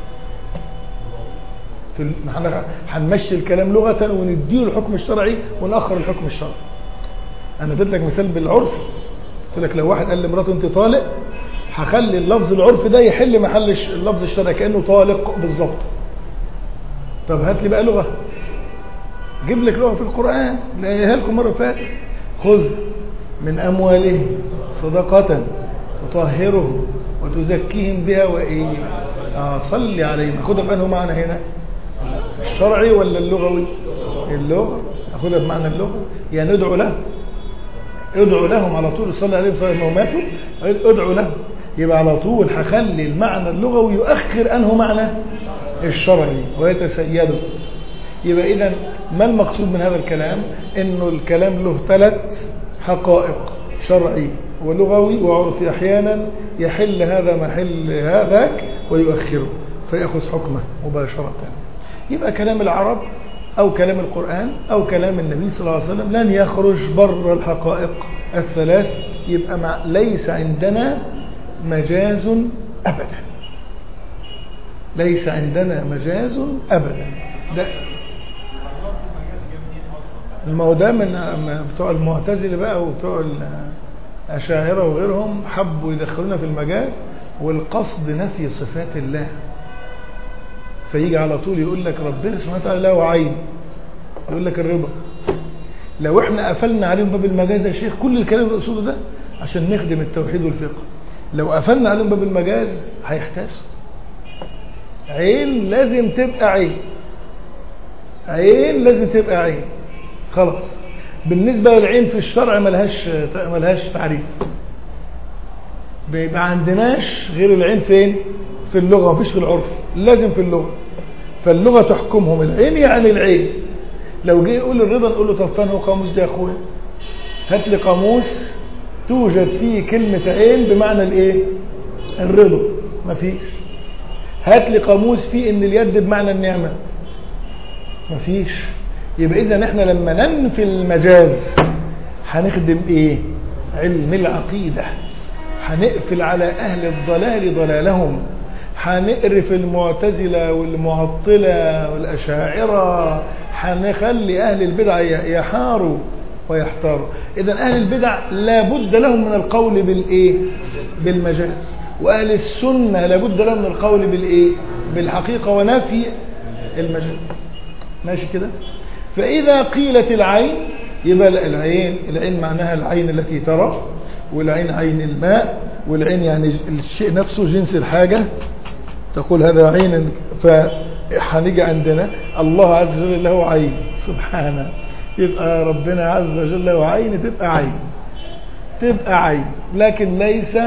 في ال- احنا هنمشي الكلام لغة ونديله الحكم الشرعي ونأخر الحكم الشرعي انا اديت لك مثال بالعرف قلت لك لو واحد قال لمراته انت طالق هخلي اللفظ العرفي ده يحل محل الش- اللفظ الشرعي كأنه طالق بالظبط طب هات لي بقى لغة جيب لك لغة في القرآن لاقيها لكم مرة فاتت خذ من أموالهم صدقة تطهرهم وتزكيهم بها وإيه آه صلي عليهم خدها بأنه معنى هنا الشرعي ولا اللغوي اللغة أخذها بمعنى اللغة يعني ادعو له ادعو لهم على طول صلي عليهم صلى الله ماتوا ادعو لهم يبقى على طول هخلي المعنى اللغوي يؤخر أنه معنى الشرعي ويتسيده يبقى إذا ما المقصود من هذا الكلام إنه الكلام له ثلاث حقائق شرعي ولغوي وعرفي أحيانا يحل هذا محل هذاك ويؤخره فيأخذ حكمه مباشرة يبقى كلام العرب أو كلام القرآن أو كلام النبي صلى الله عليه وسلم لن يخرج بر الحقائق الثلاث يبقى مع ليس عندنا مجاز أبدا ليس عندنا مجاز أبدا ده ما هو ده من من بتوع المعتزلة بقى وبتوع الأشاعرة وغيرهم حبوا يدخلونا في المجاز والقصد نفي صفات الله فيجي على طول يقول لك ربنا سبحانه وتعالى له عين يقول لك الرضا لو احنا قفلنا عليهم باب المجاز يا شيخ كل الكلام اللي اقصده ده عشان نخدم التوحيد والفقه لو قفلنا عليهم باب المجاز هيحتاسوا عين لازم تبقى عين عين لازم تبقى عين خلاص بالنسبة للعين في الشرع ملهاش ملهاش تعريف بيبقى عندناش غير العين فين في اللغة مفيش في العرف لازم في اللغة فاللغة تحكمهم العين يعني العين لو جه يقول الرضا نقول له طب فين هو قاموس ده يا اخويا هات لي قاموس توجد فيه كلمة عين بمعنى الايه الرضا مفيش هات لي قاموس فيه ان اليد بمعنى النعمة مفيش يبقى اذا احنا لما ننفي المجاز هنخدم ايه علم العقيدة هنقفل على اهل الضلال ضلالهم هنقرف المعتزلة والمعطلة والأشاعرة هنخلي أهل البدع يحاروا ويحتاروا إذا أهل البدع لابد لهم من القول بالإيه بالمجاز وأهل السنة لابد لهم من القول بالإيه بالحقيقة ونفي المجاز ماشي كده فإذا قيلت العين يبقى العين العين معناها العين التي ترى والعين عين الماء والعين يعني الشيء نفسه جنس الحاجة تقول هذا عين فهنيجي عندنا الله عز وجل له عين سبحانه يبقى ربنا عز وجل له عين تبقى عين تبقى عين لكن ليس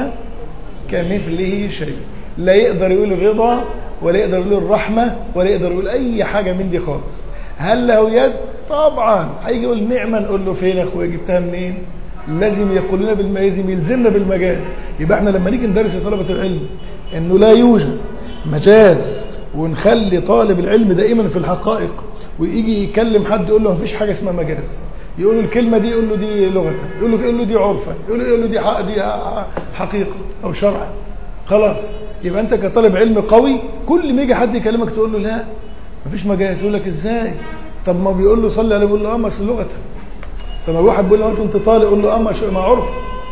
كمثله شيء لا يقدر يقول الرضا ولا يقدر يقول الرحمة ولا يقدر يقول أي حاجة من دي خالص هل له يد؟ طبعا هيجي يقول نعمة نقول له فين يا اخويا جبتها منين؟ لازم يقول لنا بالم... لازم يلزمنا بالمجاز يبقى احنا لما نيجي ندرس لطلبة العلم انه لا يوجد مجاز ونخلي طالب العلم دائما في الحقائق ويجي يكلم حد يقول له مفيش حاجة اسمها مجاز يقول له الكلمة دي يقول له دي لغة يقول له يقول له دي عرفة يقول له يقول له دي حق دي حقيقة او شرع خلاص يبقى انت كطالب علم قوي كل ما يجي حد يكلمك تقول له لا مفيش مجاز يقول لك ازاي طب ما بيقول له صلي عليه بيقول له اه بس لغة طب ما الواحد بيقول له انت طالق يقول له اه ما عرف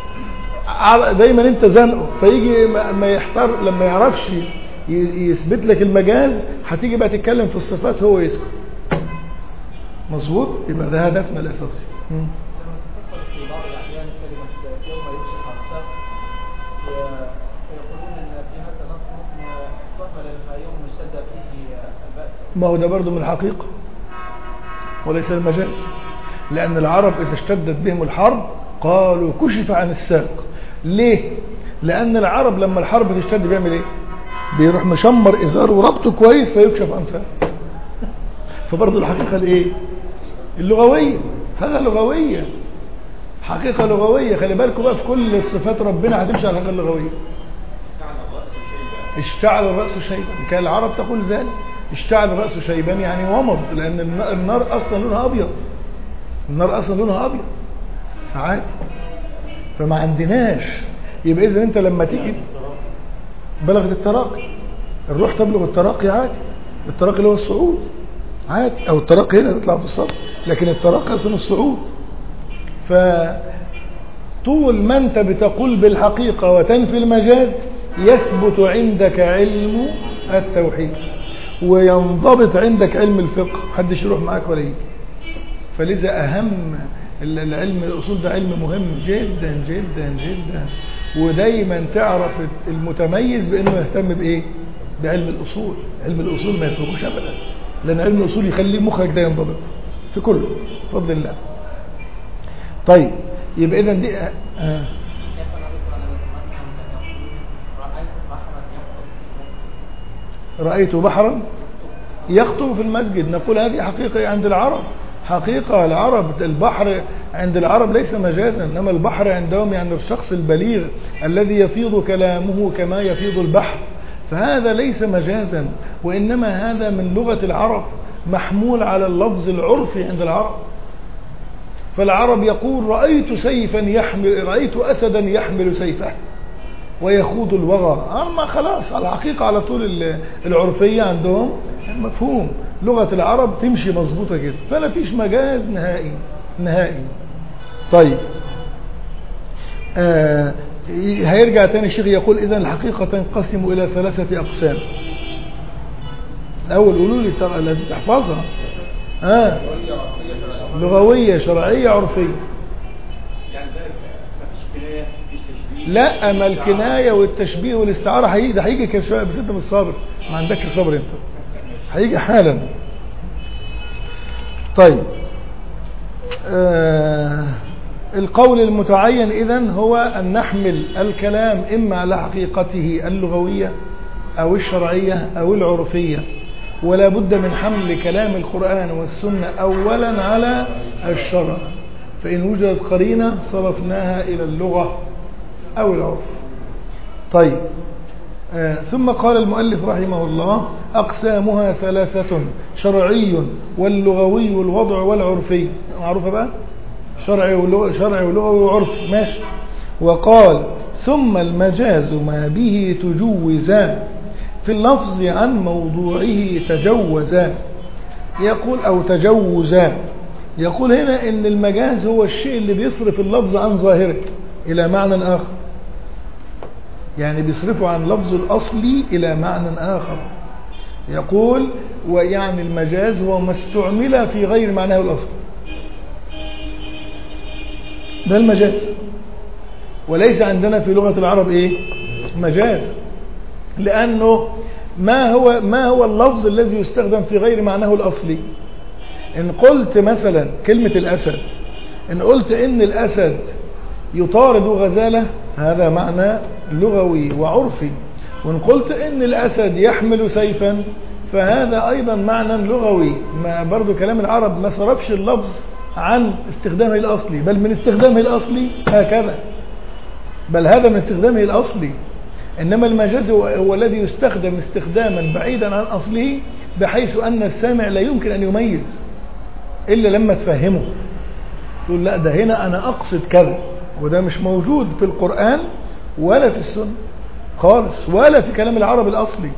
دايما انت زنقه فيجي ما يحتار لما يعرفش يثبت لك المجاز هتيجي بقى تتكلم في الصفات هو يسكت مظبوط يبقى ده هدفنا الاساسي لما تفكر في بعض الاحيان كلمه يوم يمشي حرفها ويقولون ان في هذا النص ممكن تحمل لما يوم يشتد فيه البأس ما هو ده برضه من الحقيقه وليس المجاز لأن العرب إذا اشتدت بهم الحرب قالوا كشف عن الساق ليه؟ لان العرب لما الحرب تشتد بيعمل ايه بيروح مشمر ازاره وربطه كويس فيكشف انفه فبرضه الحقيقه الايه اللغويه حاجه لغويه حقيقه لغويه خلي بالكم بقى في كل صفات ربنا هتمشي على الحقيقه اللغويه اشتعل الراس شيبا كان العرب تقول ذلك اشتعل الراس شيبا يعني ومض لان الن- النار اصلا لونها ابيض النار اصلا لونها ابيض عادي فما عندناش يبقى اذا انت لما تيجي بلغت التراقي الروح تبلغ التراقي عادي التراقي اللي هو الصعود عادي او التراقي هنا تطلع في الصف لكن التراقي اصلا الصعود ف طول ما انت بتقول بالحقيقة وتنفي المجاز يثبت عندك علم التوحيد وينضبط عندك علم الفقه محدش يروح معاك ولا يجي فلذا أهم ال- العلم الأصول ده علم مهم جدا جدا جدا ودايما تعرف المتميز بأنه يهتم بإيه بعلم الأصول علم الأصول ما يتركوش أبدا لأن علم الأصول يخلي مخك ده ينضبط في كله بفضل الله طيب يبقى إذا دي آه. آه. رأيت بحرا يخطب في المسجد نقول هذه حقيقة عند العرب حقيقة العرب البحر عند العرب ليس مجازا إنما البحر عندهم يعني الشخص البليغ الذي يفيض كلامه كما يفيض البحر فهذا ليس مجازا وإنما هذا من لغة العرب محمول على اللفظ العرفي عند العرب فالعرب يقول رأيت سيفا يحمل رأيت أسدا يحمل سيفه ويخوض الوغى أما خلاص على الحقيقة على طول ال- العرفية عندهم مفهوم لغة العرب تمشي مظبوطة كده فلا فيش مجاز نهائي نهائي طيب آه هيرجع تاني الشيخ يقول إذا الحقيقة تنقسم إلى ثلاثة أقسام الأول قولوا لي بتاع- لازم تحفظها آه لغوية شرعية عرفية يعني ده مفيش كنايه مفيش تشبيه لا ما الكنايه والتشبيه والاستعاره هيجي ده هيجي كده شويه بس انت مش صابر ما عندكش صبر انت هيجي حالا طيب آه القول المتعين اذا هو ان نحمل الكلام اما على حقيقته اللغويه او الشرعيه او العرفيه ولا بد من حمل كلام القران والسنه اولا على الشرع فان وجدت قرينه صرفناها الى اللغه أو العرف طيب آه ثم قال المؤلف رحمه الله أقسامها ثلاثة شرعي واللغوي والوضع والعرفي معروفة بقى شرعي ولغوي, شرعي ولغوي وعرفي ماشي وقال ثم المجاز ما به تجوزا في اللفظ عن موضوعه تجوزا يقول أو تجوزا يقول هنا ان المجاز هو الشيء اللي بيصرف اللفظ عن ظاهره الى معنى اخر يعني بيصرفه عن لفظه الاصلي الى معنى اخر يقول ويعني المجاز هو ما استعمل في غير معناه الاصلي ده المجاز وليس عندنا في لغة العرب ايه مجاز لانه ما هو ما هو اللفظ الذي يستخدم في غير معناه الاصلي ان قلت مثلا كلمة الاسد ان قلت ان الاسد يطارد غزالة هذا معنى لغوي وعرفي وان قلت ان الاسد يحمل سيفا فهذا ايضا معنى لغوي ما برضو كلام العرب ما صرفش اللفظ عن استخدامه الاصلي بل من استخدامه الاصلي هكذا بل هذا من استخدامه الاصلي انما المجاز هو, هو الذي يستخدم استخداما بعيدا عن اصله بحيث ان السامع لا يمكن ان يميز الا لما تفهمه تقول لا ده هنا انا اقصد كذا وده مش موجود في القرآن ولا في السنة خالص ولا في كلام العرب الأصلي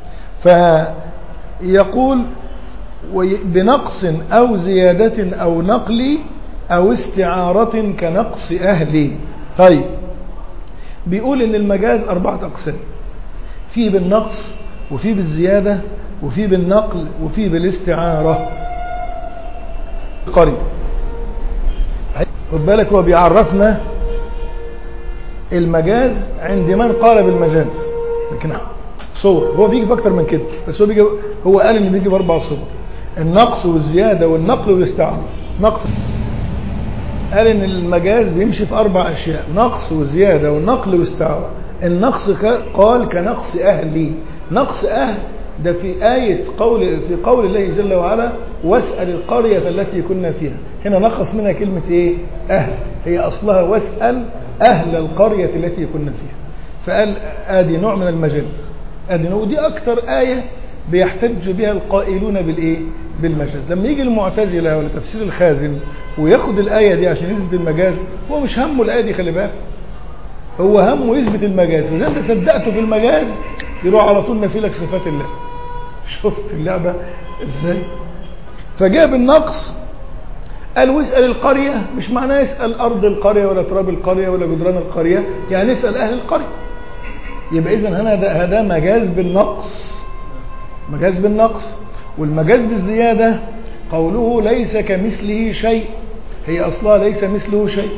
فيقول بنقص أو زيادة أو نقل أو استعارة كنقص أهلي طيب بيقول إن المجاز أربعة أقسام في بالنقص وفي بالزيادة وفي بالنقل وفي بالاستعارة قريب خد بالك هو بيعرفنا المجاز عند من قال بالمجاز لكن صور هو بيجي في اكتر من كده بس هو بيجي هو قال ان بيجي باربع صور النقص والزياده والنقل والاستعاره نقص قال ان المجاز بيمشي في اربع اشياء نقص وزياده والنقل واستعاره النقص ك- قال كنقص أهلي نقص أهل ده في آية قول في قول الله جل وعلا واسأل القرية التي كنا فيها هنا نقص منها كلمة إيه أهل هي أصلها واسأل أهل القرية التي كنا فيها فقال آدي نوع من المجاز آدي نوع ودي أكتر آية بيحتج بها القائلون بالإيه بالمجاز لما يجي المعتزلة ولا تفسير الخازن وياخد الآية دي عشان يثبت المجاز هو مش همه الآية دي خلي بالك هو همه يثبت المجاز فإذا أنت صدقته في المجاز يروح على طول نفي لك صفات الله شفت اللعبة ازاي فجاب النقص قال واسأل القرية مش معناه يسأل أرض القرية ولا تراب القرية ولا جدران القرية يعني اسأل أهل القرية يبقى إذا هنا ده هذا مجاز بالنقص مجاز بالنقص والمجاز بالزيادة قوله ليس كمثله شيء هي أصلها ليس مثله شيء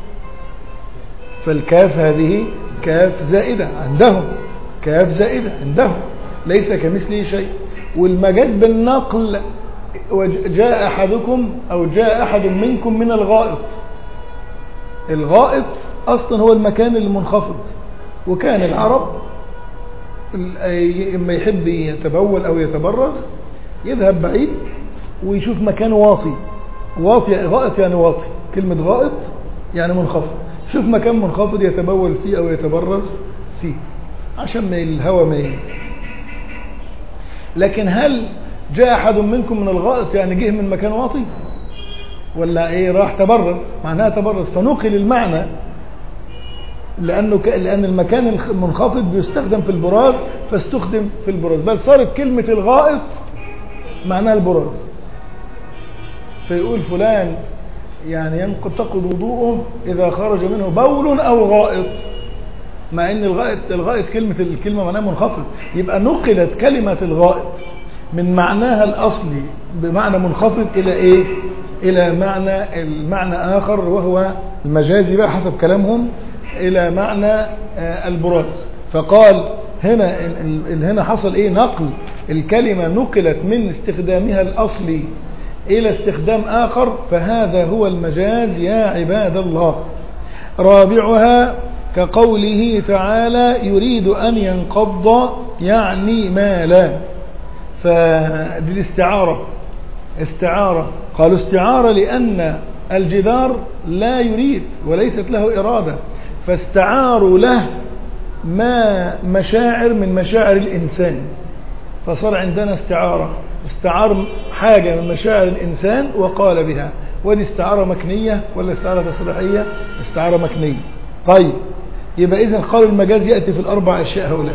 فالكاف هذه كاف زائدة عندهم كاف زائدة عندهم ليس كمثله شيء والمجاز بالنقل وج- جاء أحدكم أو جاء أحد منكم من الغائط الغائط أصلا هو المكان المنخفض وكان العرب ال- اما يحب يتبول أو يتبرز يذهب بعيد ويشوف مكان واطي واطي غائط يعني واطي كلمة غائط يعني منخفض شوف مكان منخفض يتبول فيه أو يتبرز فيه عشان ما الهواء ما ي- لكن هل جاء أحد منكم من الغائط يعني جه من مكان واطي ولا ايه راح تبرز معناها تبرز فنقل المعنى لانه ك... لان المكان الخ- المنخفض بيستخدم في البراز فاستخدم في البراز بل صارت كلمة الغائط معناها البراز فيقول فلان يعني ينتقد وضوءه اذا خرج منه بول او غائط مع ان الغائط الغائط كلمة الكلمة معناها منخفض يبقى نقلت كلمة الغائط من معناها الأصلي بمعنى منخفض إلى إيه؟ إلى معنى المعنى آخر وهو المجازي بقى حسب كلامهم إلى معنى آه، البراز فقال هنا ال- ال- هنا حصل إيه نقل الكلمة نقلت من استخدامها الأصلي إلى استخدام آخر فهذا هو المجاز يا عباد الله رابعها كقوله تعالى يريد أن ينقض يعني مالا فدي الاستعارة استعارة قالوا استعارة لأن الجدار لا يريد وليست له إرادة فاستعاروا له ما مشاعر من مشاعر الإنسان فصار عندنا استعارة استعار حاجة من مشاعر الإنسان وقال بها ودي استعارة مكنية ولا استعارة تصريحية استعارة مكنية طيب يبقى إذن قالوا المجاز يأتي في الأربع أشياء هؤلاء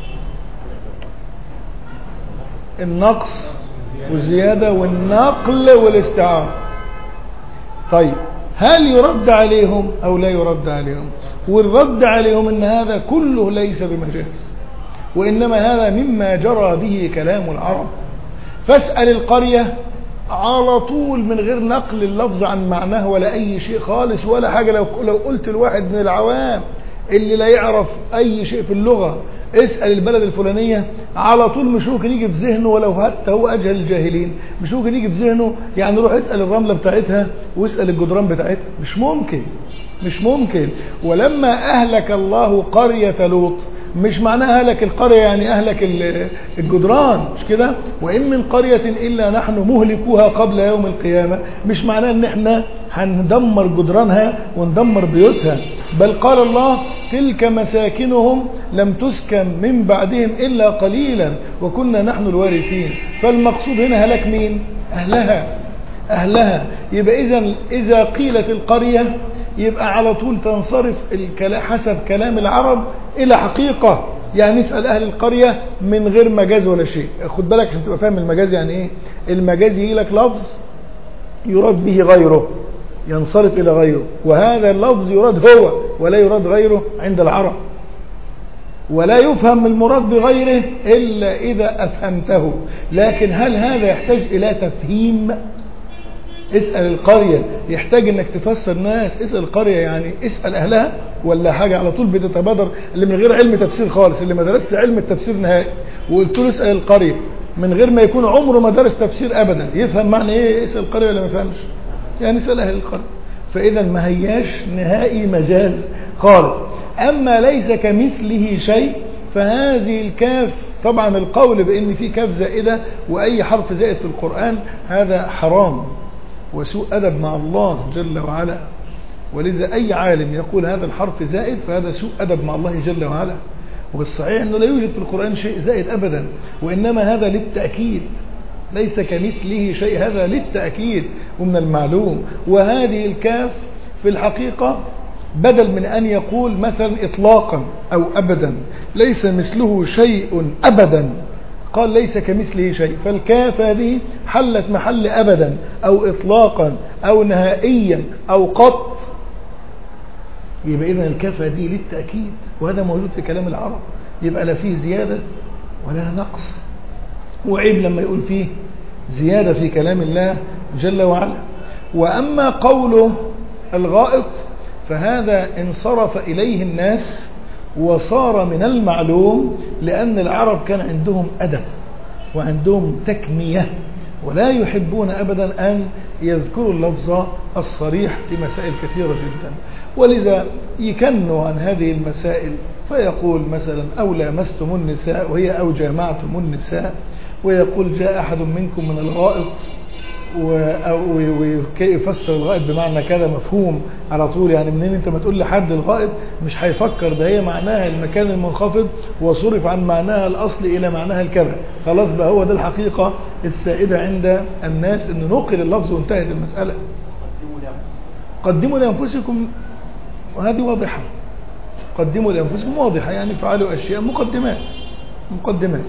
النقص والزيادة والنقل والاستعارة طيب هل يرد عليهم أو لا يرد عليهم والرد عليهم أن هذا كله ليس بمجاز وإنما هذا مما جرى به كلام العرب فاسأل القرية على طول من غير نقل اللفظ عن معناه ولا أي شيء خالص ولا حاجة لو, لو قلت الواحد من العوام اللي لا يعرف أي شيء في اللغة اسأل البلد الفلانية على طول مش ممكن يجي في ذهنه ولو حتى هو أجهل الجاهلين مش ممكن يجي في ذهنه يعني روح اسأل الرملة بتاعتها واسأل الجدران بتاعتها مش ممكن مش ممكن ولما أهلك الله قرية لوط مش معناها أهلك القرية يعني أهلك ال- الجدران مش كده وإن من قرية إلا نحن مهلكوها قبل يوم القيامة مش معناه إن إحنا هندمر جدرانها وندمر بيوتها بل قال الله تلك مساكنهم لم تسكن من بعدهم إلا قليلا وكنا نحن الوارثين فالمقصود هنا هلاك مين أهلها أهلها يبقى إذا إذا قيلت القرية يبقى على طول تنصرف الكلا- حسب كلام العرب إلى حقيقة يعني نسأل أهل القرية من غير مجاز ولا شيء خد بالك عشان تبقى فاهم المجاز يعني إيه المجاز يجي لك لفظ يراد به غيره ينصرف إلى غيره وهذا اللفظ يراد هو ولا يراد غيره عند العرب ولا يفهم المراد بغيره إلا إذا أفهمته لكن هل هذا يحتاج إلى تفهيم اسأل القرية يحتاج انك تفسر ناس اسأل القرية يعني اسأل اهلها ولا حاجة على طول بتتبادر اللي من غير علم تفسير خالص اللي ما درسش علم التفسير نهائي وقلت له اسأل القرية من غير ما يكون عمره ما درس تفسير ابدا يفهم معنى ايه اسأل القرية ولا ما يفهمش يعني اسأل اهل القرية فاذا ما هياش نهائي مجاز خالص أما ليس كمثله شيء فهذه الكاف طبعا القول بأن في كاف زائدة وأي حرف زائد في القرآن هذا حرام وسوء أدب مع الله جل وعلا ولذا أي عالم يقول هذا الحرف زائد فهذا سوء أدب مع الله جل وعلا والصحيح أنه لا يوجد في القرآن شيء زائد أبدا وإنما هذا للتأكيد ليس كمثله شيء هذا للتأكيد ومن المعلوم وهذه الكاف في الحقيقة بدل من أن يقول مثلا إطلاقا أو أبدا ليس مثله شيء أبدا قال ليس كمثله شيء فالكاف هذه حلت محل أبدا أو إطلاقا أو نهائيا أو قط يبقى إذن الكاف هذه للتأكيد وهذا موجود في كلام العرب يبقى لا فيه زيادة ولا نقص وعيب لما يقول فيه زيادة في كلام الله جل وعلا وأما قوله الغائط فهذا انصرف إليه الناس وصار من المعلوم لأن العرب كان عندهم أدب وعندهم تكمية ولا يحبون أبدا أن يذكروا اللفظ الصريح في مسائل كثيرة جدا ولذا يكنوا عن هذه المسائل فيقول مثلا أو لامستم النساء وهي أو جامعتم النساء ويقول جاء أحد منكم من الغائط ويفسر الغائط بمعنى كذا مفهوم على طول يعني منين انت ما تقول لحد الغائط مش هيفكر ده هي معناها المكان المنخفض وصرف عن معناها الاصل الى معناها الكذا خلاص بقى هو ده الحقيقة السائدة عند الناس ان نقل اللفظ وانتهت المسألة قدموا لانفسكم وهذه واضحة قدموا لانفسكم واضحة يعني فعلوا اشياء مقدمات مقدمات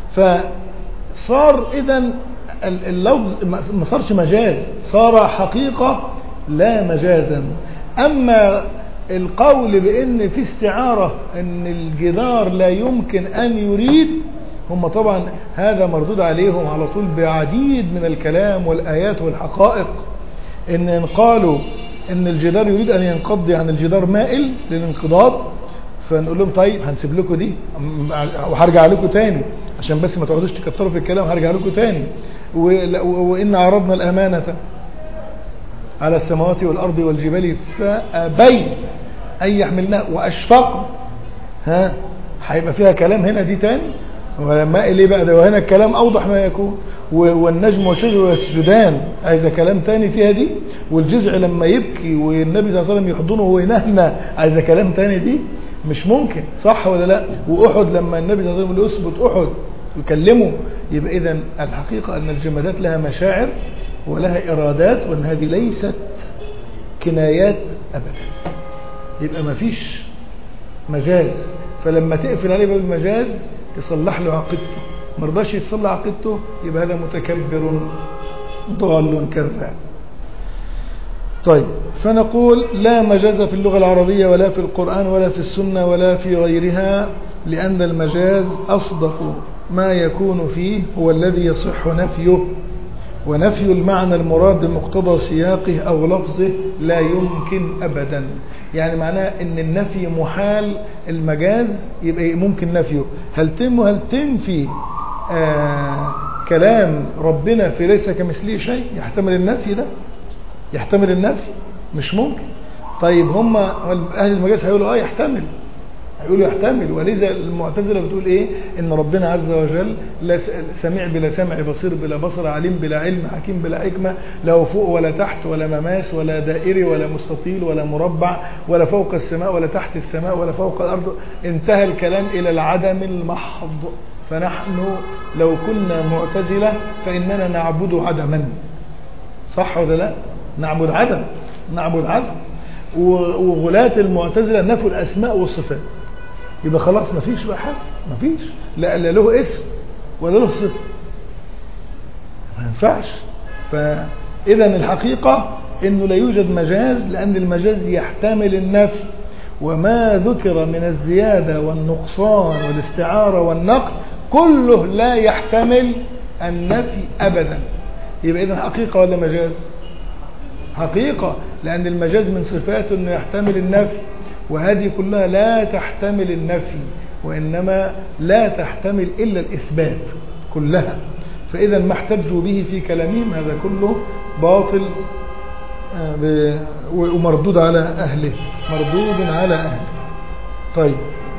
فصار اذا اللفظ ما صارش مجاز صار حقيقة لا مجازا أما القول بأن في استعارة أن الجدار لا يمكن أن يريد هم طبعا هذا مردود عليهم على طول بعديد من الكلام والآيات والحقائق إن قالوا إن الجدار يريد أن ينقض عن الجدار مائل للانقضاض فنقول لهم طيب هنسيب لكم دي وهرجع لكم تاني عشان بس ما تقعدوش تكتروا في الكلام هرجع لكم تاني وإن عرضنا الأمانة على السماوات والأرض والجبال فأبين أن يحملنها وأشفق ها هيبقى فيها كلام هنا دي تاني ولما ليه بقى ده وهنا الكلام أوضح ما يكون والنجم والشجر والسجدان عايزة كلام تاني فيها دي والجزع لما يبكي والنبي صلى الله عليه وسلم يحضنه وينهنى عايزة كلام تاني دي مش ممكن صح ولا لا وأحد لما النبي صلى الله عليه وسلم يقول اثبت أحد يكلمه يبقى إذا الحقيقة أن الجمادات لها مشاعر ولها إرادات وأن هذه ليست كنايات أبدا يبقى ما فيش مجاز فلما تقفل عليه باب المجاز تصلح له عقيدته ما رضاش يصلح عقيدته يبقى هذا متكبر ضال كذاب طيب فنقول لا مجاز في اللغة العربية ولا في القرآن ولا في السنة ولا في غيرها لأن المجاز أصدق ما يكون فيه هو الذي يصح نفيه ونفي المعنى المراد بمقتضى سياقه أو لفظه لا يمكن أبدا يعني معناه ان النفي محال المجاز يبقى ممكن نفيه هل تم هل تنفي آه كلام ربنا في ليس كمثله شيء يحتمل النفي ده يحتمل النفي مش ممكن طيب هم اهل المجاز هيقولوا اه يحتمل هيقولوا يحتمل ولذا المعتزله بتقول ايه ان ربنا عز وجل لا سميع بلا سمع بصير بلا بصر عليم بلا علم حكيم بلا حكمه لا فوق ولا تحت ولا مماس ولا دائري ولا مستطيل ولا مربع ولا فوق السماء ولا تحت السماء ولا فوق الارض انتهى الكلام الى العدم المحض فنحن لو كنا معتزله فاننا نعبد عدما صح ولا لا نعبد عدم نعبد عدم وغلاة المعتزله نفوا الاسماء والصفات يبقى خلاص مفيش بقى حاجه مفيش لا لا له اسم ولا له صفه ما ينفعش فاذا الحقيقه انه لا يوجد مجاز لان المجاز يحتمل النفي وما ذكر من الزياده والنقصان والاستعاره والنقل كله لا يحتمل النفي ابدا يبقى اذا حقيقه ولا مجاز حقيقه لان المجاز من صفاته انه يحتمل النفي وهذه كلها لا تحتمل النفي وإنما لا تحتمل إلا الإثبات كلها فإذا ما احتجوا به في كلامهم هذا كله باطل ومردود على أهله مردود على أهله طيب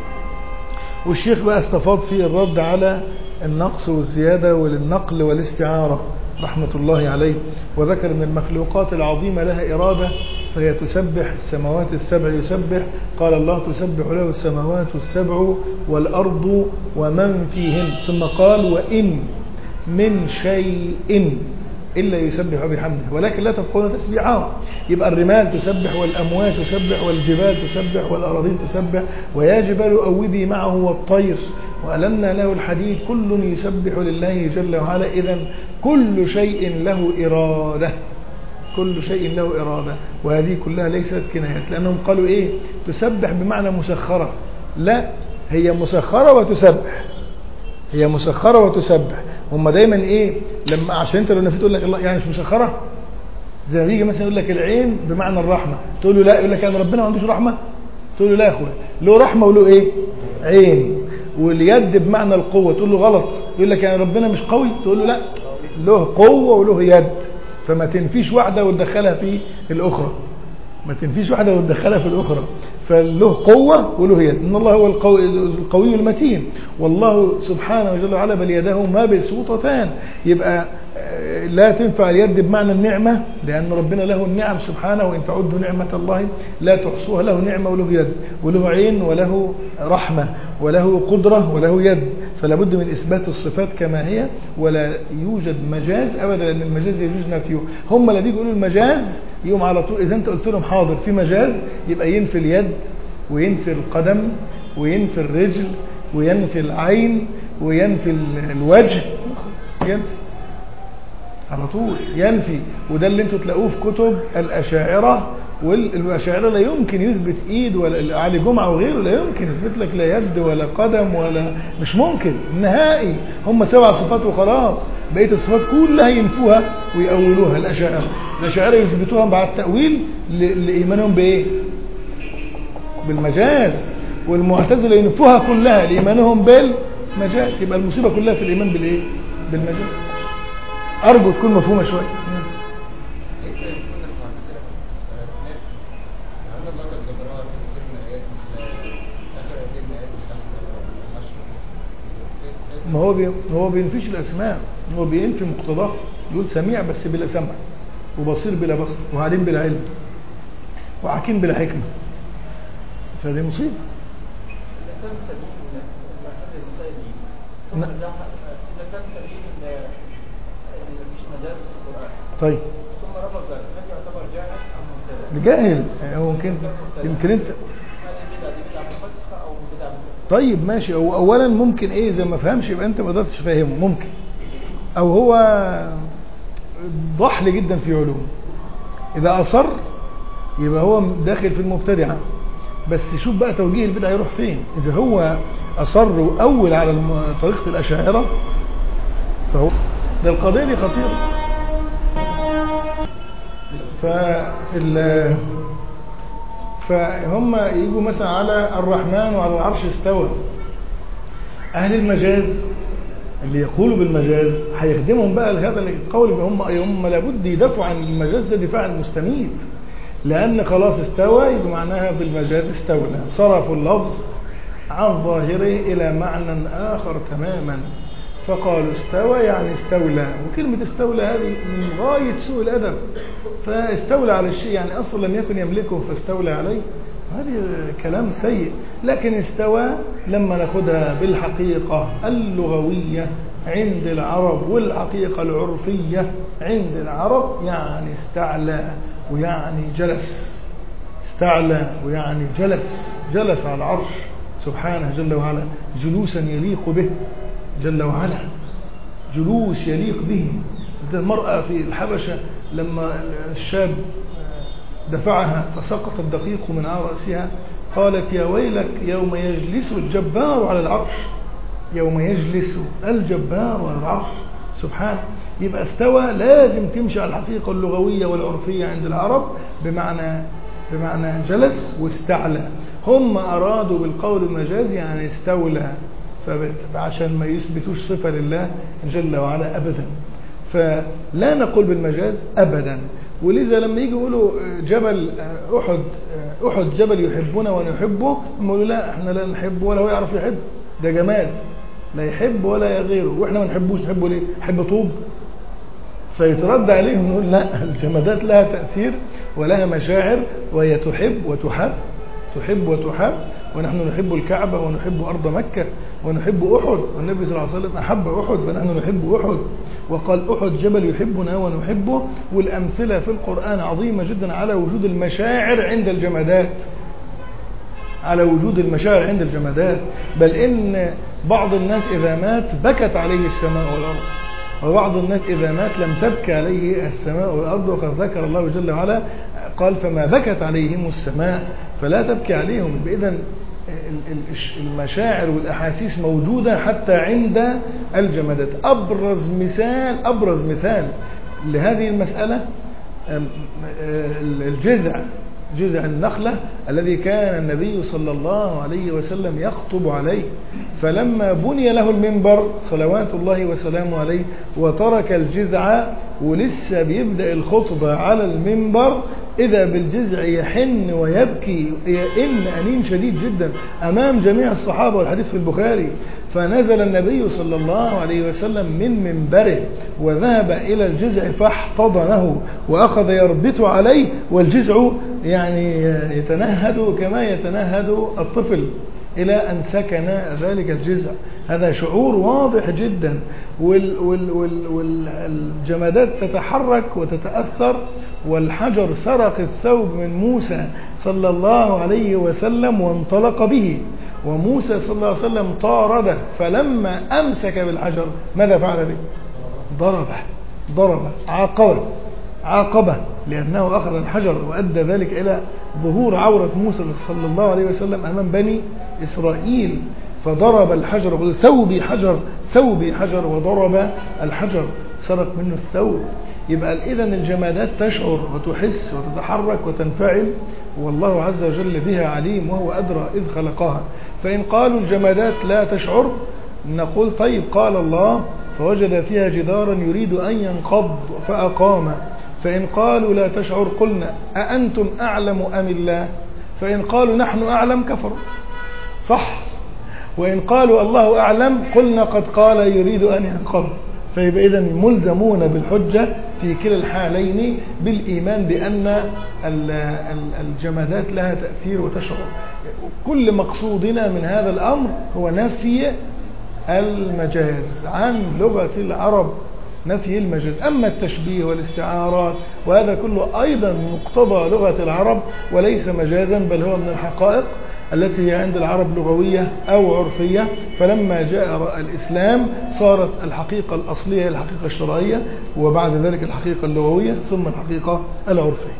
والشيخ بقى استفاض في الرد على النقص والزيادة والنقل والاستعارة رحمة الله عليه وذكر أن المخلوقات العظيمة لها إرادة فهي تسبح السماوات السبع يسبح قال الله تسبح له السماوات السبع والأرض ومن فيهن ثم قال وإن من شيء إلا يسبح بحمده ولكن لا تفقهون تسبيحهم يبقى الرمال تسبح والأموات تسبح والجبال تسبح والأراضين تسبح ويا جبال أوبي معه والطير وألنا له الحديد كل يسبح لله جل وعلا إذا كل شيء له إرادة كل شيء له إرادة وهذه كلها ليست كنايات لأنهم قالوا إيه تسبح بمعنى مسخرة لا هي مسخرة وتسبح هي مسخرة وتسبح هم دايما ايه لما عشان انت لو نفيت تقول لك الله يعني مش مسخرة زي ما بيجي مثلا يقول لك العين بمعنى الرحمة تقول له لا يقول لك يعني ربنا ما عندوش رحمة تقول له لا يا اخويا له رحمة وله ايه عين واليد بمعنى القوة تقول له غلط يقول لك يعني ربنا مش قوي تقول له لا له قوة وله يد فما تنفيش واحدة وتدخلها في الأخرى ما تنفيش واحدة وتدخلها في الأخرى فله قوة وله يد إن الله هو القوي, القوي المتين والله سبحانه وجل وعلا بل يده ما بسوطتان يبقى لا تنفع اليد بمعنى النعمة لأن ربنا له النعم سبحانه وإن تعدوا نعمة الله لا تحصوها له نعمة وله يد وله عين وله رحمة وله قدرة وله يد فلا بد من إثبات الصفات كما هي ولا يوجد مجاز أبدا لأن المجاز يجوز نفيه هم اللي بيجوا يقولوا المجاز يوم على طول إذا أنت قلت لهم حاضر في مجاز يبقى ينفي اليد وينفي القدم وينفي الرجل وينفي العين وينفي الوجه ينفي على طول ينفي وده اللي انتوا تلاقوه في كتب الأشاعرة والأشاعرة لا يمكن يثبت ايد ولا علي جمعة وغيره لا يمكن يثبت لك لا يد ولا قدم ولا مش ممكن نهائي هم سبع صفات وخلاص بقية الصفات كلها ينفوها ويأولوها الأشاعرة الأشاعرة يثبتوها بعد التأويل لإيمانهم بإيه بالمجاز والمعتزلة ينفوها كلها لإيمانهم بالمجاز يبقى المصيبة كلها في الإيمان بالإيه بالمجاز أرجو تكون مفهومة شوية ليس يكون المعتزلة في الأسماء لأن الله قد ذكرها في كثير من الآيات مثل آخر هذه الآيات الخمسة والعشر دي. ما هو بي... هو بينفيش الأسماء هو بينفي مقتضاه يقول سميع بس بلا سمع وبصير بلا بصر وعليم بلا علم وحكيم بلا حكمة فدي مصيبة إذا كان تبين المعتزلة المسائل دي ثم نعم. ده- إذا كان تبين إن إن مفيش مجاز في القرآن طيب ثم رفض ذلك هل يعتبر جاهل أم مبتدع؟ جاهل هو يمكن يمكن انت هل البدعة دي بدعة مفسخة أو بدعة مفسخة؟ طيب ماشي هو اولا ممكن ايه زي ما فهمش يبقى انت ما قدرتش تفهمه ممكن او هو ضحل جدا في علوم اذا اصر يبقى هو داخل في المبتدعه بس شوف بقى توجيه البدعه يروح فين اذا هو اصر واول على الم- طريقه الاشاعره فهو ده القضيه دي خطيره فال فهم يجوا مثلا على الرحمن وعلى العرش استوى أهل المجاز اللي يقولوا بالمجاز هيخدمهم بقى هذا القول هم هم لابد يدافعوا عن المجاز ده دفاع المستميت لأن خلاص استوى يبقى معناها بالمجاز استولى صرفوا اللفظ عن ظاهره إلى معنى آخر تماما فقالوا استوى يعني استولى وكلمة استولى هذه من غاية سوء الأدب فاستولى على الشيء يعني أصلا لم يكن يملكه فاستولى عليه هذه كلام سيء لكن استوى لما ناخدها بالحقيقة اللغوية عند العرب والحقيقة العرفية عند العرب يعني استعلى ويعني جلس استعلى ويعني جلس جلس على العرش سبحانه جل وعلا جلوسا يليق به جل وعلا جلوس يليق به مثل المرأة في الحبشة لما الشاب دفعها فسقط الدقيق من على رأسها قالت يا ويلك يوم يجلس الجبار على العرش يوم يجلس الجبار على العرش سبحانه يبقى استوى لازم تمشي على الحقيقة اللغوية والعرفية عند العرب بمعنى بمعنى جلس واستعلى هم أرادوا بالقول المجازي يعني استولى فعشان ما يثبتوش صفة لله جل وعلا أبدا فلا نقول بالمجاز أبدا ولذا لما يجي يقولوا جبل احد احد جبل يحبنا ونحبه هم يقولوا لا احنا لا نحبه ولا هو يعرف يحب ده جمال لا يحب ولا يغيره واحنا ما نحبوش نحبه ليه نحب طوب فيترد عليهم نقول لا الجمادات لها تأثير ولها مشاعر وهي تحب وتحب تحب وتحب ونحن نحب الكعبة ونحب أرض مكة ونحب أحد والنبي صلى الله عليه وسلم أحب أحد فنحن نحب أحد وقال أحد جبل يحبنا ونحبه والأمثلة في القرآن عظيمة جدا على وجود المشاعر عند الجمادات على وجود المشاعر عند الجمادات بل إن بعض الناس إذا مات بكت عليه السماء والأرض وبعض الناس إذا مات لم تبكي عليه السماء والأرض وقد ذكر الله جل وعلا قال فما بكت عليهم السماء فلا تبكي عليهم إذا المشاعر والأحاسيس موجودة حتى عند الجمادات أبرز مثال أبرز مثال لهذه المسألة الجذع جذع النخلة الذي كان النبي صلى الله عليه وسلم يخطب عليه فلما بني له المنبر صلوات الله وسلامه عليه وترك الجذع ولسه بيبدأ الخطبة على المنبر إذا بالجذع يحن ويبكي يئن أنين شديد جدا أمام جميع الصحابة والحديث في البخاري فنزل النبي صلى الله عليه وسلم من منبره وذهب إلى الجذع فاحتضنه وأخذ يربط عليه والجذع يعني يتنهد كما يتنهد الطفل إلى أن سكن ذلك الجذع هذا شعور واضح جدا وال وال وال والجمادات تتحرك وتتأثر والحجر سرق الثوب من موسى صلى الله عليه وسلم وانطلق به وموسى صلى الله عليه وسلم طارده فلما أمسك بالحجر ماذا فعل به ضربه ضربه عاقبه عاقبه لأنه أخذ الحجر وأدى ذلك إلى ظهور عورة موسى صلى الله عليه وسلم أمام بني إسرائيل فضرب الحجر قال ثوبي حجر ثوبي حجر وضرب الحجر سرق منه الثوب يبقى إذا الجمادات تشعر وتحس وتتحرك وتنفعل والله عز وجل بها عليم وهو أدرى إذ خلقها فإن قالوا الجمادات لا تشعر نقول طيب قال الله فوجد فيها جدارا يريد أن ينقض فأقام فإن قالوا لا تشعر قلنا أأنتم أعلم أم الله فإن قالوا نحن أعلم كفروا صح وإن قالوا الله أعلم قلنا قد قال يريد أن ينقض فيبقى إذا ملزمون بالحجة في كلا الحالين بالإيمان بأن الجمادات لها تأثير وتشعر كل مقصودنا من هذا الأمر هو نفي المجاز عن لغة العرب نفي المجاز أما التشبيه والاستعارات وهذا كله أيضا مقتضى لغة العرب وليس مجازا بل هو من الحقائق التي هي عند العرب لغوية أو عرفية فلما جاء الإسلام صارت الحقيقة الأصلية الحقيقة الشرعية وبعد ذلك الحقيقة اللغوية ثم الحقيقة العرفية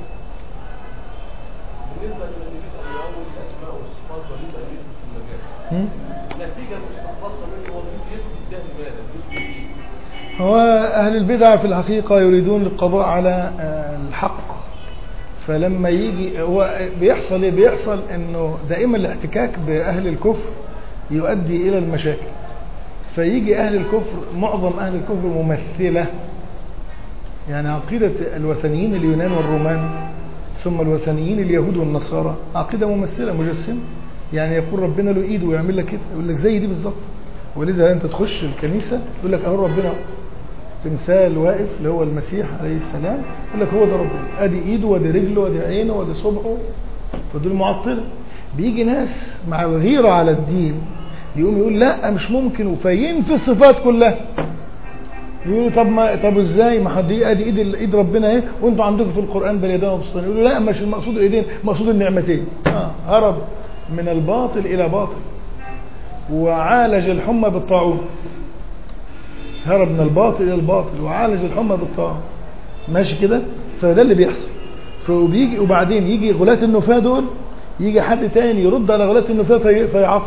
بالنسبه لمن يريد ان يعود الاسماء والصفات ويريد ان يثبت في المجال م? النتيجه المستخلصه منه هو يريد يثبت ده لماذا؟ يثبت ايه؟ هو أهل البدع في الحقيقة يريدون القضاء على آه، الحق فلما يجي هو بيحصل ايه بيحصل انه دائما الاحتكاك باهل الكفر يؤدي الى المشاكل فيجي اهل الكفر معظم اهل الكفر ممثله يعني عقيده الوثنيين اليونان والرومان ثم الوثنيين اليهود والنصارى عقيده ممثله مجسمه يعني يقول ربنا له ايد ويعمل لك كده يقول لك زي دي بالظبط ولذا انت تخش الكنيسه يقول لك اهو ربنا تمثال واقف اللي هو المسيح عليه السلام يقول لك هو ده ربنا ادي ايده وادي رجله وادي عينه وادي صبعه فدول معطله بيجي ناس مع غيره على الدين يقوم يقول لا مش ممكن فينفي الصفات كلها يقولوا طب ما طب ازاي ما حد ادي ايد ايد ربنا اهي وانتوا عندكم في القران باليدين وبالسطين يقولوا لا مش المقصود الايدين مقصود النعمتين آه هرب من الباطل الى باطل وعالج الحمى بالطاعون هرب من الباطل الى الباطل وعالج الحمى بالطاعون ماشي كده فده اللي بيحصل فبيجي وبعدين يجي غلاة النفاة دول يجي حد تاني يرد على غلاة النفاة في فيعطل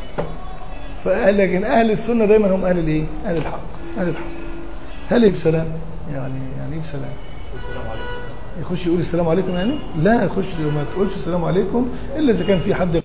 فقال لكن اهل السنه دايما هم اهل الايه؟ اهل الحق اهل الحق هل إيه بسلام يعني يعني ايه بسلام السلام عليكم يخش يقول السلام عليكم يعني لا يخش ما تقولش السلام عليكم الا اذا كان في حد